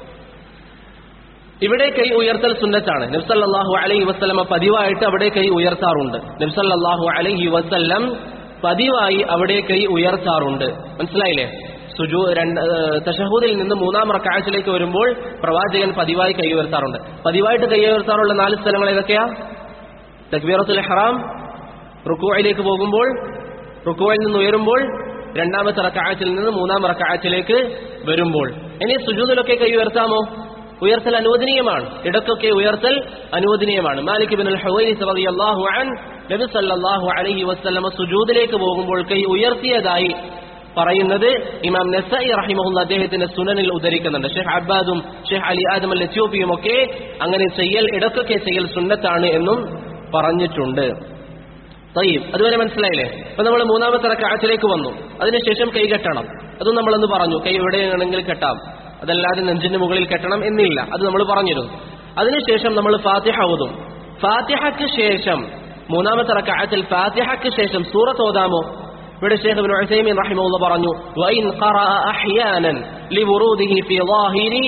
ഇവിടെ കൈ ഉയർത്തൽ സുന്നത്താണ് നബ്സല്ലാഹു അലൈഹി വസ്ലമ പതിവായിട്ട് അവിടെ കൈ ഉയർത്താറുണ്ട് നബ്സല്ലാഹു അലൈഹി വസ്ല്ലം പതിവായി അവിടെ കൈ ഉയർത്താറുണ്ട് മനസ്സിലായില്ലേ സുജു രണ്ട് ഏഹ്, തഷഹൂദിൽ നിന്ന് മൂന്നാം റക്കാഴ്ചയിലേക്ക് വരുമ്പോൾ പ്രവാചകൻ പതിവായി കൈ ഉയർത്താറുണ്ട് പതിവായിട്ട് കൈ ഉയർത്താറുള്ള നാല് സ്ഥലങ്ങൾ ഏതൊക്കെയാ തക്ബീറത്തുൽ ഹറാം റുക്കുവയിലേക്ക് പോകുമ്പോൾ റുക്കുവയിൽ നിന്ന് ഉയരുമ്പോൾ രണ്ടാമത്തെ റക്കാഴ്ചയിൽ നിന്ന് മൂന്നാം റക്കാഴ്ചയിലേക്ക് വരുമ്പോൾ ഇനി സുജൂദിലൊക്കെ കൈ ഉയർത്താമോ ഉയർത്തൽ അനുവദനീയമാണ് ഇടക്കൊക്കെ ഉയർത്തൽ അനുവദനീയമാണ് മാലിക് ബിൻ ഹുവൈസ് റളിയല്ലാഹു അൻ നബി സല്ലല്ലാഹു അലൈഹി വസല്ലമ സുജൂദിലേക്ക് പോകുമ്പോൾ കൈ ഉയർത്തിയതായി പറയുന്നത് ഇമാം നസൈ റഹിമഹുല്ല അദ്ദേഹത്തിന്റെ സുനനിൽ ഉദ്ധരിക്കുന്നുണ്ട് ഷെയ്ഖ് അബ്ബാദും ഷെയ്ഖ് അലി ആദം അൽ എത്യോപ്പിയും ഒക്കെ അങ്ങനെ ചെയ്യൽ ഇടക്കൊക്കെ ചെയ്യൽ സുന്നത്താണ് എന്നും പറഞ്ഞിട്ടുണ്ട് തയ്യും അതുവരെ മനസ്സിലായില്ലേ അപ്പൊ നമ്മൾ മൂന്നാമത്തെ റക്കാറ്റിലേക്ക് വന്നു അതിനുശേഷം കൈ കെട്ടണം അതും നമ്മളന്ന് പറഞ്ഞു കൈ എവിടെയാണെങ്കിൽ കെട്ടാം അതല്ലാതെ നെഞ്ചിന്റെ മുകളിൽ കെട്ടണം എന്നില്ല അത് നമ്മൾ പറഞ്ഞിരുന്നു അതിനുശേഷം നമ്മൾ ഫാത്തിഹ ഓതും ഫാത്തിഹയ്ക്ക് ശേഷം മൂന്നാമത്തെ റക്കാത്തിൽ ഫാത്തിഹയ്ക്ക് ശേഷം സൂറത്ത് ഓതാമോ ഇവിടെ ഷേഖ് ഇബ്നു ഉസൈമീൻ റഹിമഹുള്ള പറഞ്ഞു വൈൻ ഖറഅ അഹ്യാനൻ ലിവുറൂദിഹി ഫി ളാഹിരി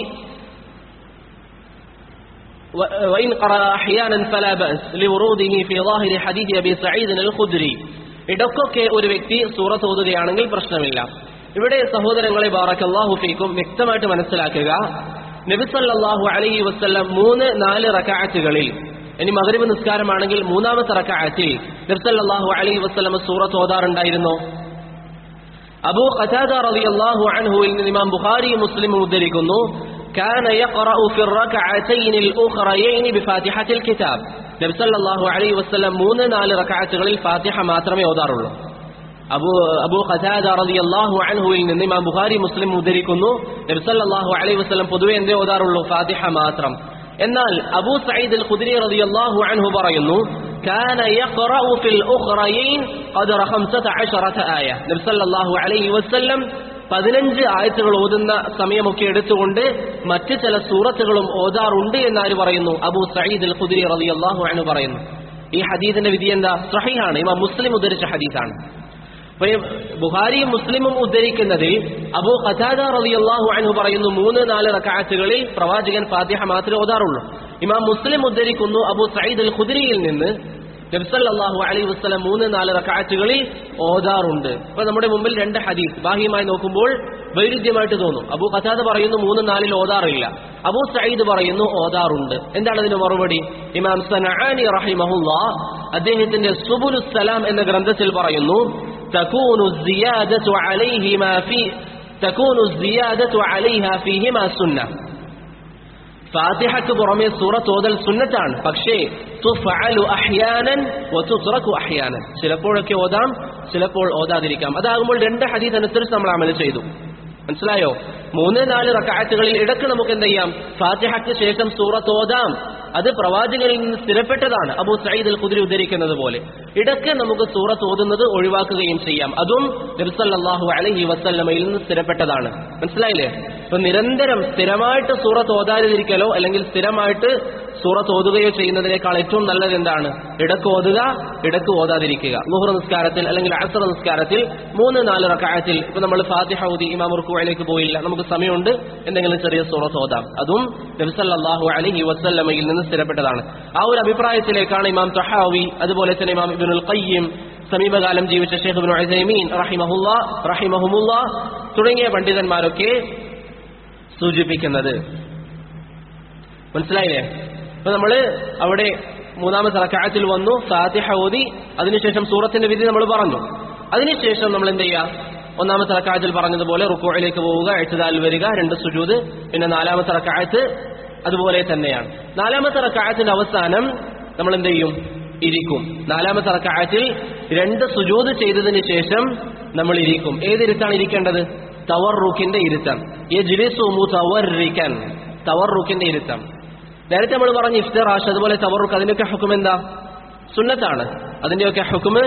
وإن قرأ أحيانا فلا بأس لوروده في ظاهر حديث أبي سعيد الخدري ഇടക്കൊക്കെ ഒരു വ്യക്തി സൂറത്ത് ഓതുകയാണെങ്കിൽ പ്രശ്നമില്ല ഇവിടെ സഹോദരങ്ങളെ ബാറക്കല്ലാഹു ഫീക്കും വ്യക്തമായിട്ട് മനസ്സിലാക്കുക നബിസല്ലാഹു അലൈഹി വസ്ല്ലം മൂന്ന് നാല് റക്കാറ്റുകളിൽ ഇനി മകരിബ് നിസ്കാരമാണെങ്കിൽ മൂന്നാമത്തെ റക്കാറ്റിൽ നബിസല്ലാഹു അലൈഹി വസ്ലം സൂറത്ത് ഓതാറുണ്ടായിരുന്നോ അബൂ ഖതാദ റളിയല്ലാഹു അൻഹുവിൽ നിന്ന് ഇമാം ബുഖാരി മുസ്ലിം ഉദ്ധരിക്കുന്നു كان يقرأ في الركعتين الأخريين بفاتحة الكتاب നബി സല്ലല്ലാഹു അലൈഹി വസല്ലം മൂന്ന് നാല് റക്അത്തുകളിൽ ഫാത്തിഹ മാത്രമേ ഓതാറുള്ളൂ അബൂ അബൂ ഖതാദ റളിയല്ലാഹു അൻഹുവിൽ നിന്ന് ഇമാം ബുഖാരി മുസ്ലിം ഉദ്ധരിക്കുന്നു നബി സല്ലല്ലാഹു അലൈഹി വസല്ലം പൊതുവെ എന്തേ ഓതാറുള്ളൂ ഫാത്തിഹ മാത്രം എന്നാൽ അബൂ സഈദ് അൽ ഖുദ്രി റളിയല്ലാഹു അൻഹു പറയുന്നു كان يقرأ في الأخريين قدر خمسة عشرة آية നബി സല്ലല്ലാഹു അലൈഹി വസല്ലം പതിനഞ്ച് ആയത്തുകൾ ഓതുന്ന സമയമൊക്കെ എടുത്തുകൊണ്ട് മറ്റ് ചില സൂറത്തുകളും ഓതാറുണ്ട് എന്നാര് പറയുന്നു അബൂ സയ്യിദ് അൽ ഖുദ്രി റളിയല്ലാഹു അൻഹു പറയുന്നു ഈ ഹദീസിന്റെ വിധി എന്താ സഹിഹാണ് ഇമാം മുസ്ലിം ഉദ്ധരിച്ച ഹദീസാണ് അപ്പൊ ഈ ബുഹാരിയും മുസ്ലിമും ഉദ്ധരിക്കുന്നതിൽ അബൂ ഖതാദ റളിയല്ലാഹു അൻഹു പറയുന്നു മൂന്ന് നാല് റക്അത്തുകളിൽ പ്രവാചകൻ ഫാത്തിഹ മാത്രമേ ഓതാറുള്ളൂ ഇമാം മുസ്ലിം ഉദ്ധരിക്കുന്നു അബു സയ്യിദ് അൽ ഖുദരിയിൽ നിന്ന് നബ്സല്ലാഹു അലൈഹി വസ്ലം മൂന്ന് നാല് റക്കാറ്റുകളിൽ ഓതാറുണ്ട് ഇപ്പൊ നമ്മുടെ മുമ്പിൽ രണ്ട് ഹദീസ് ബാഹ്യമായി നോക്കുമ്പോൾ വൈരുദ്ധ്യമായിട്ട് തോന്നും അബു ഖതാദ പറയുന്നു മൂന്ന് നാലിൽ ഓതാറില്ല അബു സയ്യിദ് പറയുന്നു ഓതാറുണ്ട് എന്താണ് അതിന് മറുപടി ഇമാം സനആനി റഹിമഹുല്ല അദ്ദേഹത്തിന്റെ സുബുലുസലാം എന്ന ഗ്രന്ഥത്തിൽ പറയുന്നു തകൂനു സിയാദതു അലൈഹിമാ ഫീ തകൂനു സിയാദതു അലൈഹാ ഫീഹിമാ സുന്ന ഫാത്തിഹക്ക് പുറമെ സൂറത്ത് ഓതൽ സുന്നത്താണ് പക്ഷേ തുഫഅലു അഹ്യാനൻ വതുത്റകു അഹ്യാനൻ ചിലപ്പോഴൊക്കെ ഓതാം ചിലപ്പോൾ ഓതാതിരിക്കാം അതാകുമ്പോൾ രണ്ട് ഹദീസ് അനുസരിച്ച് നമ്മൾ അമൽ ചെയ്തു മനസ്സിലായോ മൂന്ന് നാല് റക്കാറ്റുകളിൽ ഇടക്ക് നമുക്ക് എന്ത് ചെയ്യാം ഫാത്തിഹക്ക് ശേഷം സൂറത്ത് ഓതാം അത് പ്രവാചകരിൽ നിന്ന് സ്ഥിരപ്പെട്ടതാണ് അബൂ സയ്യിദ് അൽ ഖുദ്രി ഉദ്ധരിക്കുന്നത് പോലെ ഇടയ്ക്ക് നമുക്ക് സൂറത്ത് ഓതുന്നത് ഒഴിവാക്കുകയും ചെയ്യാം അതും നബിസല്ലാഹു അലൈഹി വസല്ലമയിൽ നിന്ന് സ്ഥിരപ്പെട്ടതാണ് മനസ്സിലായില്ലേ ഇപ്പൊ നിരന്തരം സ്ഥിരമായിട്ട് സൂറത്ത് ഓതാതിരിക്കലോ അല്ലെങ്കിൽ സ്ഥിരമായിട്ട് സൂറത്ത് ഓതുകയോ ചെയ്യുന്നതിനേക്കാൾ ഏറ്റവും നല്ലത് എന്താണ് ഇടക്ക് ഓതുക ഇടക്ക് ഓതാതിരിക്കുക ലുഹർ നിസ്കാരത്തിൽ അല്ലെങ്കിൽ അസർ നിസ്കാരത്തിൽ മൂന്ന് നാല് റക്കായത്തിൽ ഇപ്പൊ നമ്മൾ ഫാത്തിഹ ഊതി ഇമാം റുക്കുവയിലേക്ക് പോയില്ല നമുക്ക് സമയമുണ്ട് എന്തെങ്കിലും ചെറിയ സൂറത്ത് ഓതാം അതും നബിസല്ലാഹു അലൈഹി വസല്ലമയിൽ നിന്ന് സ്ഥിരപ്പെട്ടതാണ് ആ ഒരു അഭിപ്രായത്തിലേക്കാണ് ഇമാം തഹാവി അതുപോലെ തന്നെ ഇമാം ഇബ്നുൽ ഖയ്യിം സമീപകാലം ജീവിച്ച ഷെയ്ഖ് ഇബ്നു ഉസൈമീൻ റഹിമഹുല്ല റഹിമഹുമുല്ല തുടങ്ങിയ പണ്ഡിതന്മാരൊക്കെ സൂചിപ്പിക്കുന്നത് മനസ്സിലായില്ലേ അപ്പൊ നമ്മള് അവിടെ മൂന്നാമത്തെ റക്കായത്തിൽ വന്നു ഫാത്തിഹ ഓതി അതിനുശേഷം സൂറത്തിന്റെ വിധി നമ്മൾ പറഞ്ഞു അതിനുശേഷം നമ്മൾ എന്ത് ചെയ്യുക ഒന്നാമത്തെ റക്കായത്തിൽ പറഞ്ഞതുപോലെ റുക്കോയിലേക്ക് പോവുക എഴുതാൽ വരിക രണ്ട് സുജൂത് പിന്നെ നാലാമത്തെ റക്കായത്ത് അതുപോലെ തന്നെയാണ് നാലാമത്തെ റക്കായത്തിന്റെ അവസാനം നമ്മൾ എന്ത് ചെയ്യും ഇരിക്കും നാലാമത്തെ റക്കായത്തിൽ രണ്ട് സുജൂത് ചെയ്തതിന് ശേഷം നമ്മൾ ഇരിക്കും ഏതിരുത്താണ് ഇരിക്കേണ്ടത് തവർറുക്കിന്റെ ഇരുത്തം യജ്ലിസുമു തവർറിക്കൻ തവർറുക്കിന്റെ ഇരുത്തം നേരത്തെ നമ്മൾ പറഞ്ഞ ഇഫ്തറാഷ് അതുപോലെ തവറുക്ക് അതിന്റെയൊക്കെ ഹുക്കും എന്താ സുന്നത്താണ് അതിന്റെയൊക്കെ ഹുക്കുമ്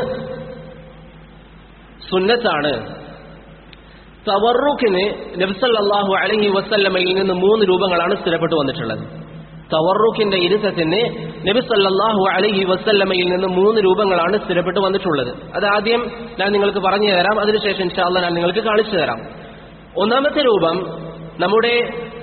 സുന്നത്താണ് തവറുക്കിന് നബ്സല്ലാഹു അലഹി വസല്ലമയിൽ നിന്ന് മൂന്ന് രൂപങ്ങളാണ് സ്ഥിരപ്പെട്ടു വന്നിട്ടുള്ളത് തവറുക്കിന്റെ ഇരുത്തത്തിന് നബി സല്ലല്ലാഹു അലൈഹി വസല്ലമയിൽ നിന്ന് മൂന്ന് രൂപങ്ങളാണ് സ്ഥിരപ്പെട്ടു വന്നിട്ടുള്ളത് അത് ആദ്യം ഞാൻ നിങ്ങൾക്ക് പറഞ്ഞു തരാം അതിനുശേഷം ഇൻഷാല്ല ഞാൻ നിങ്ങൾക്ക് കാണിച്ചു തരാം ഒന്നാമത്തെ രൂപം നമ്മുടെ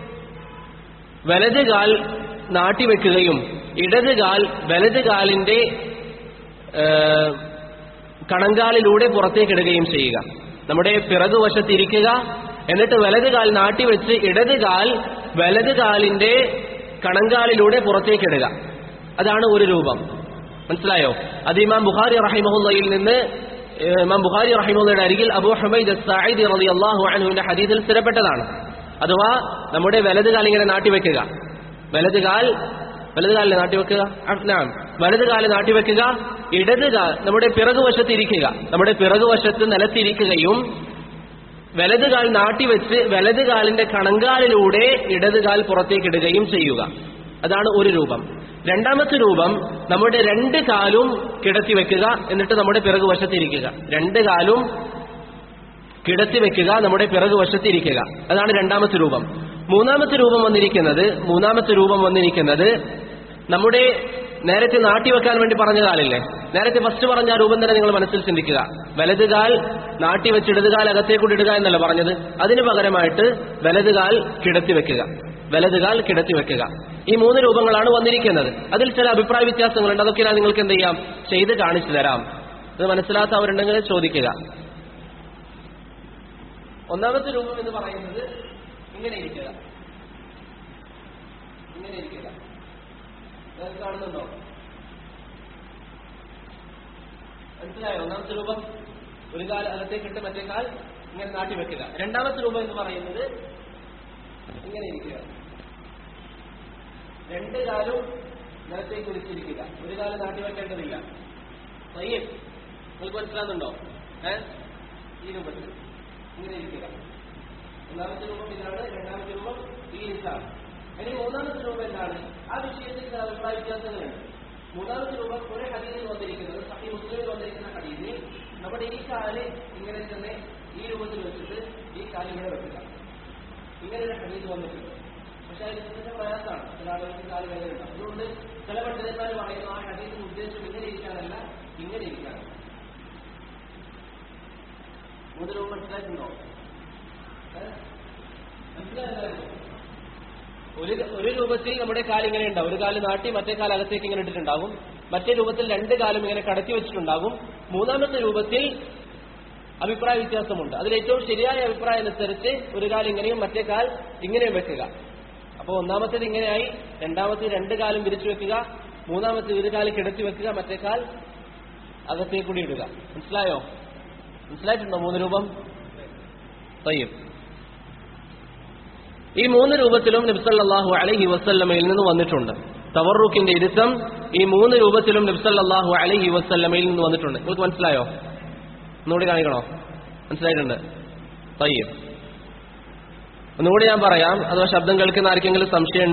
വലത് കാൽ നാട്ടിവെക്കുകയും ഇടത് കാൽ വലത് കാലിന്റെ ഏഹ്, കണങ്കാലിലൂടെ പുറത്തേക്കിടുകയും ചെയ്യുക നമ്മുടെ പിറകുവശത്തിരിക്കുക എന്നിട്ട് വലത് കാൽ നാട്ടിവെച്ച് ഇടത് കാൽ വലത് കാലിന്റെ കണങ്കാലിലൂടെ പുറത്തേക്കിടുക അതാണ് ഒരു രൂപം മനസ്സിലായോ അത് ഇമാം ബുഖാരി റഹിമഹുല്ലയിൽ നിന്ന് ഏഹ്, ഇമാം ബുഖാരി റഹിമുള്ളയുടെ അരികിൽ അബൂ ഹമൈദ് സായിദ് റളിയല്ലാഹു അൻഹുവിന്റെ ഹദീസിൽ സ്ഥിരപ്പെട്ടതാണ് അഥവാ നമ്മുടെ വലത് കാൽ ഇങ്ങനെ നാട്ടിവെക്കുക വലത് കാൽ വലത് കാലിൽ നാട്ടിവെക്കുക അഫ്നാം വലത് കാല് നാട്ടിവെക്കുക ഇടത് കാൽ നമ്മുടെ പിറകുവശത്ത് ഇരിക്കുക നമ്മുടെ പിറകുവശത്ത് നിലത്തിരിക്കുകയും വലത് കാൽ നാട്ടിവെച്ച് വലത് കാലിന്റെ കണങ്കാലിലൂടെ ഇടത് കാൽ പുറത്തേക്കിടുകയും ചെയ്യുക അതാണ് ഒരു രൂപം രണ്ടാമത്തെ രൂപം നമ്മുടെ രണ്ട് കാലും കിടത്തി വെക്കുക എന്നിട്ട് നമ്മുടെ പിറകുവശത്തിരിക്കുക രണ്ട് കാലും കിടത്തി വെക്കുക നമ്മുടെ പിറകു വശത്തിരിക്കുക അതാണ് രണ്ടാമത്തെ രൂപം മൂന്നാമത്തെ രൂപം വന്നിരിക്കുന്നത് മൂന്നാമത്തെ രൂപം വന്നിരിക്കുന്നത് നമ്മുടെ നേരത്തെ നാട്ടിവെക്കാൻ വേണ്ടി പറഞ്ഞ കാലില്ലേ നേരത്തെ ഫസ്റ്റ് പറഞ്ഞ ആ രൂപം തന്നെ നിങ്ങൾ മനസ്സിൽ ചിന്തിക്കുക വലത് കാൽ നാട്ടി വെച്ച് ഇടത് കാൽ അകത്തേക്കൂടി ഇടുക എന്നല്ല പറഞ്ഞത് അതിന് പകരമായിട്ട് വലത് കാൽ കിടത്തി വെക്കുക വലത് കാൽ കിടത്തി വെക്കുക ഈ മൂന്ന് രൂപങ്ങളാണ് വന്നിരിക്കുന്നത് അതിൽ ചില അഭിപ്രായ വ്യത്യാസങ്ങളുണ്ട് അതൊക്കെ ഞാൻ നിങ്ങൾക്ക് എന്ത് ചെയ്യാം ചെയ്ത് കാണിച്ചു തരാം ഇത് മനസ്സിലാത്തവരുണ്ടെങ്കിൽ ചോദിക്കുക ഒന്നാമത്തെ രൂപം എന്ന് പറയുന്നത് ഇങ്ങനെ ഇരിക്കുക ഇങ്ങനെ ഇരിക്കുക നിങ്ങൾക്ക് കാണുന്നുണ്ടോ മനസ്സിലായോ ഒന്നാമത്തെ രൂപം ഒരു കാൽ അകത്തേക്കിട്ട് മറ്റേ കാൽ ഇങ്ങനെ നാട്ടി വെക്കുക രണ്ടാമത്തെ രൂപം എന്ന് പറയുന്നത് ഇങ്ങനെ ഇരിക്കുക രണ്ട് കാലും നിലത്തേക്ക് കുറിച്ചിരിക്കുക ഒരു കാലം നാട്ടി വെക്കേണ്ടതില്ല പയ്യൻ നിങ്ങൾക്ക് മനസ്സിലാകുന്നുണ്ടോ ഏഹ് ഈ രൂപത്തിൽ ഇങ്ങനെ ഇരിക്കുക ഒന്നാമത്തെ രൂപം ഇതാണ് രണ്ടാമത്തെ രൂപം ഈ ഇരിക്കാണ് ഇനി മൂന്നാമത്തെ രൂപം എന്താണ് ആ വിഷയത്തിൽ ചില അഭിപ്രായ വ്യത്യാസങ്ങളുണ്ട് മൂന്നാമത്തെ രൂപം ഒരു ഹദീസിൽ വന്നിരിക്കുന്നത് സഹി മുസ്ലിമിൽ വന്നിരിക്കുന്ന ഹദീസിൽ നമ്മുടെ ഈ കാല് ഇങ്ങനെ തന്നെ ഈ രൂപത്തിൽ വെച്ചിട്ട് ഈ കാല് ഇങ്ങനെ വെക്കുക ഇങ്ങനെ ഒരു ഹദീസ് വന്നിട്ടുണ്ട് പക്ഷെ അതിന് ഇതിന്റെ പ്രയാസമാണ് ചില ആളുകൾക്ക് കാല് വേദന ഉണ്ടാവും അതുകൊണ്ട് ചില പണ്ഡിതന്മാർ പറയുന്നു ആ ഹദീസിന് ഉദ്ദേശം ഇങ്ങനെ ഇരിക്കാനല്ല ഇങ്ങനെ ഇരിക്കാനാണ് മൂന്ന് രൂപ മനസ്സിലായിട്ടുണ്ടോ ഏ? മനസ്സിലായല്ലോ ഒരു ഒരു രൂപത്തിൽ നമ്മുടെ കാൽ ഇങ്ങനെ ഉണ്ടാവും ഒരു കാല് നാട്ടി മറ്റേ കാൽ അകത്തേക്ക് ഇങ്ങനെ ഇട്ടിട്ടുണ്ടാകും മറ്റേ രൂപത്തിൽ രണ്ട് കാലും ഇങ്ങനെ കടത്തി വെച്ചിട്ടുണ്ടാകും മൂന്നാമത്തെ രൂപത്തിൽ അഭിപ്രായ വ്യത്യാസമുണ്ട് അതിൽ ഏറ്റവും ശരിയായ അഭിപ്രായം അനുസരിച്ച് ഒരു കാൽ ഇങ്ങനെയും മറ്റേ കാൽ ഇങ്ങനെയും വെക്കുക അപ്പോൾ ഒന്നാമത്തേത് ഇങ്ങനെയായി രണ്ടാമത്തേത് രണ്ട് കാലും വിരിച്ചു വെക്കുക മൂന്നാമത്തെ ഒരു കാല് കിടത്തി വെക്കുക മറ്റേ കാൽ അകത്തേക്ക് കൂടി ഇടുക മനസ്സിലായോ മനസ്സിലായിട്ടുണ്ടോ മൂന്ന് രൂപം തയ്യും ഈ മൂന്ന് രൂപത്തിലും നബ്സല്ലാഹു അലഹി വസ്ല്ലമയിൽ നിന്ന് വന്നിട്ടുണ്ട് തവറുക്കിന്റെ ഇരുത്തം ഈ മൂന്ന് രൂപത്തിലും നബ്സല്ലാഹു അലഹി വസ്ല്ലമയിൽ നിന്ന് വന്നിട്ടുണ്ട് നിങ്ങൾക്ക് മനസ്സിലായോ ഒന്നുകൂടി കാണിക്കണോ മനസ്സിലായിട്ടുണ്ട് തയ്യം ഒന്നുകൂടി ഞാൻ പറയാം അഥവാ ശബ്ദം കേൾക്കുന്ന ആർക്കെങ്കിലും സംശയം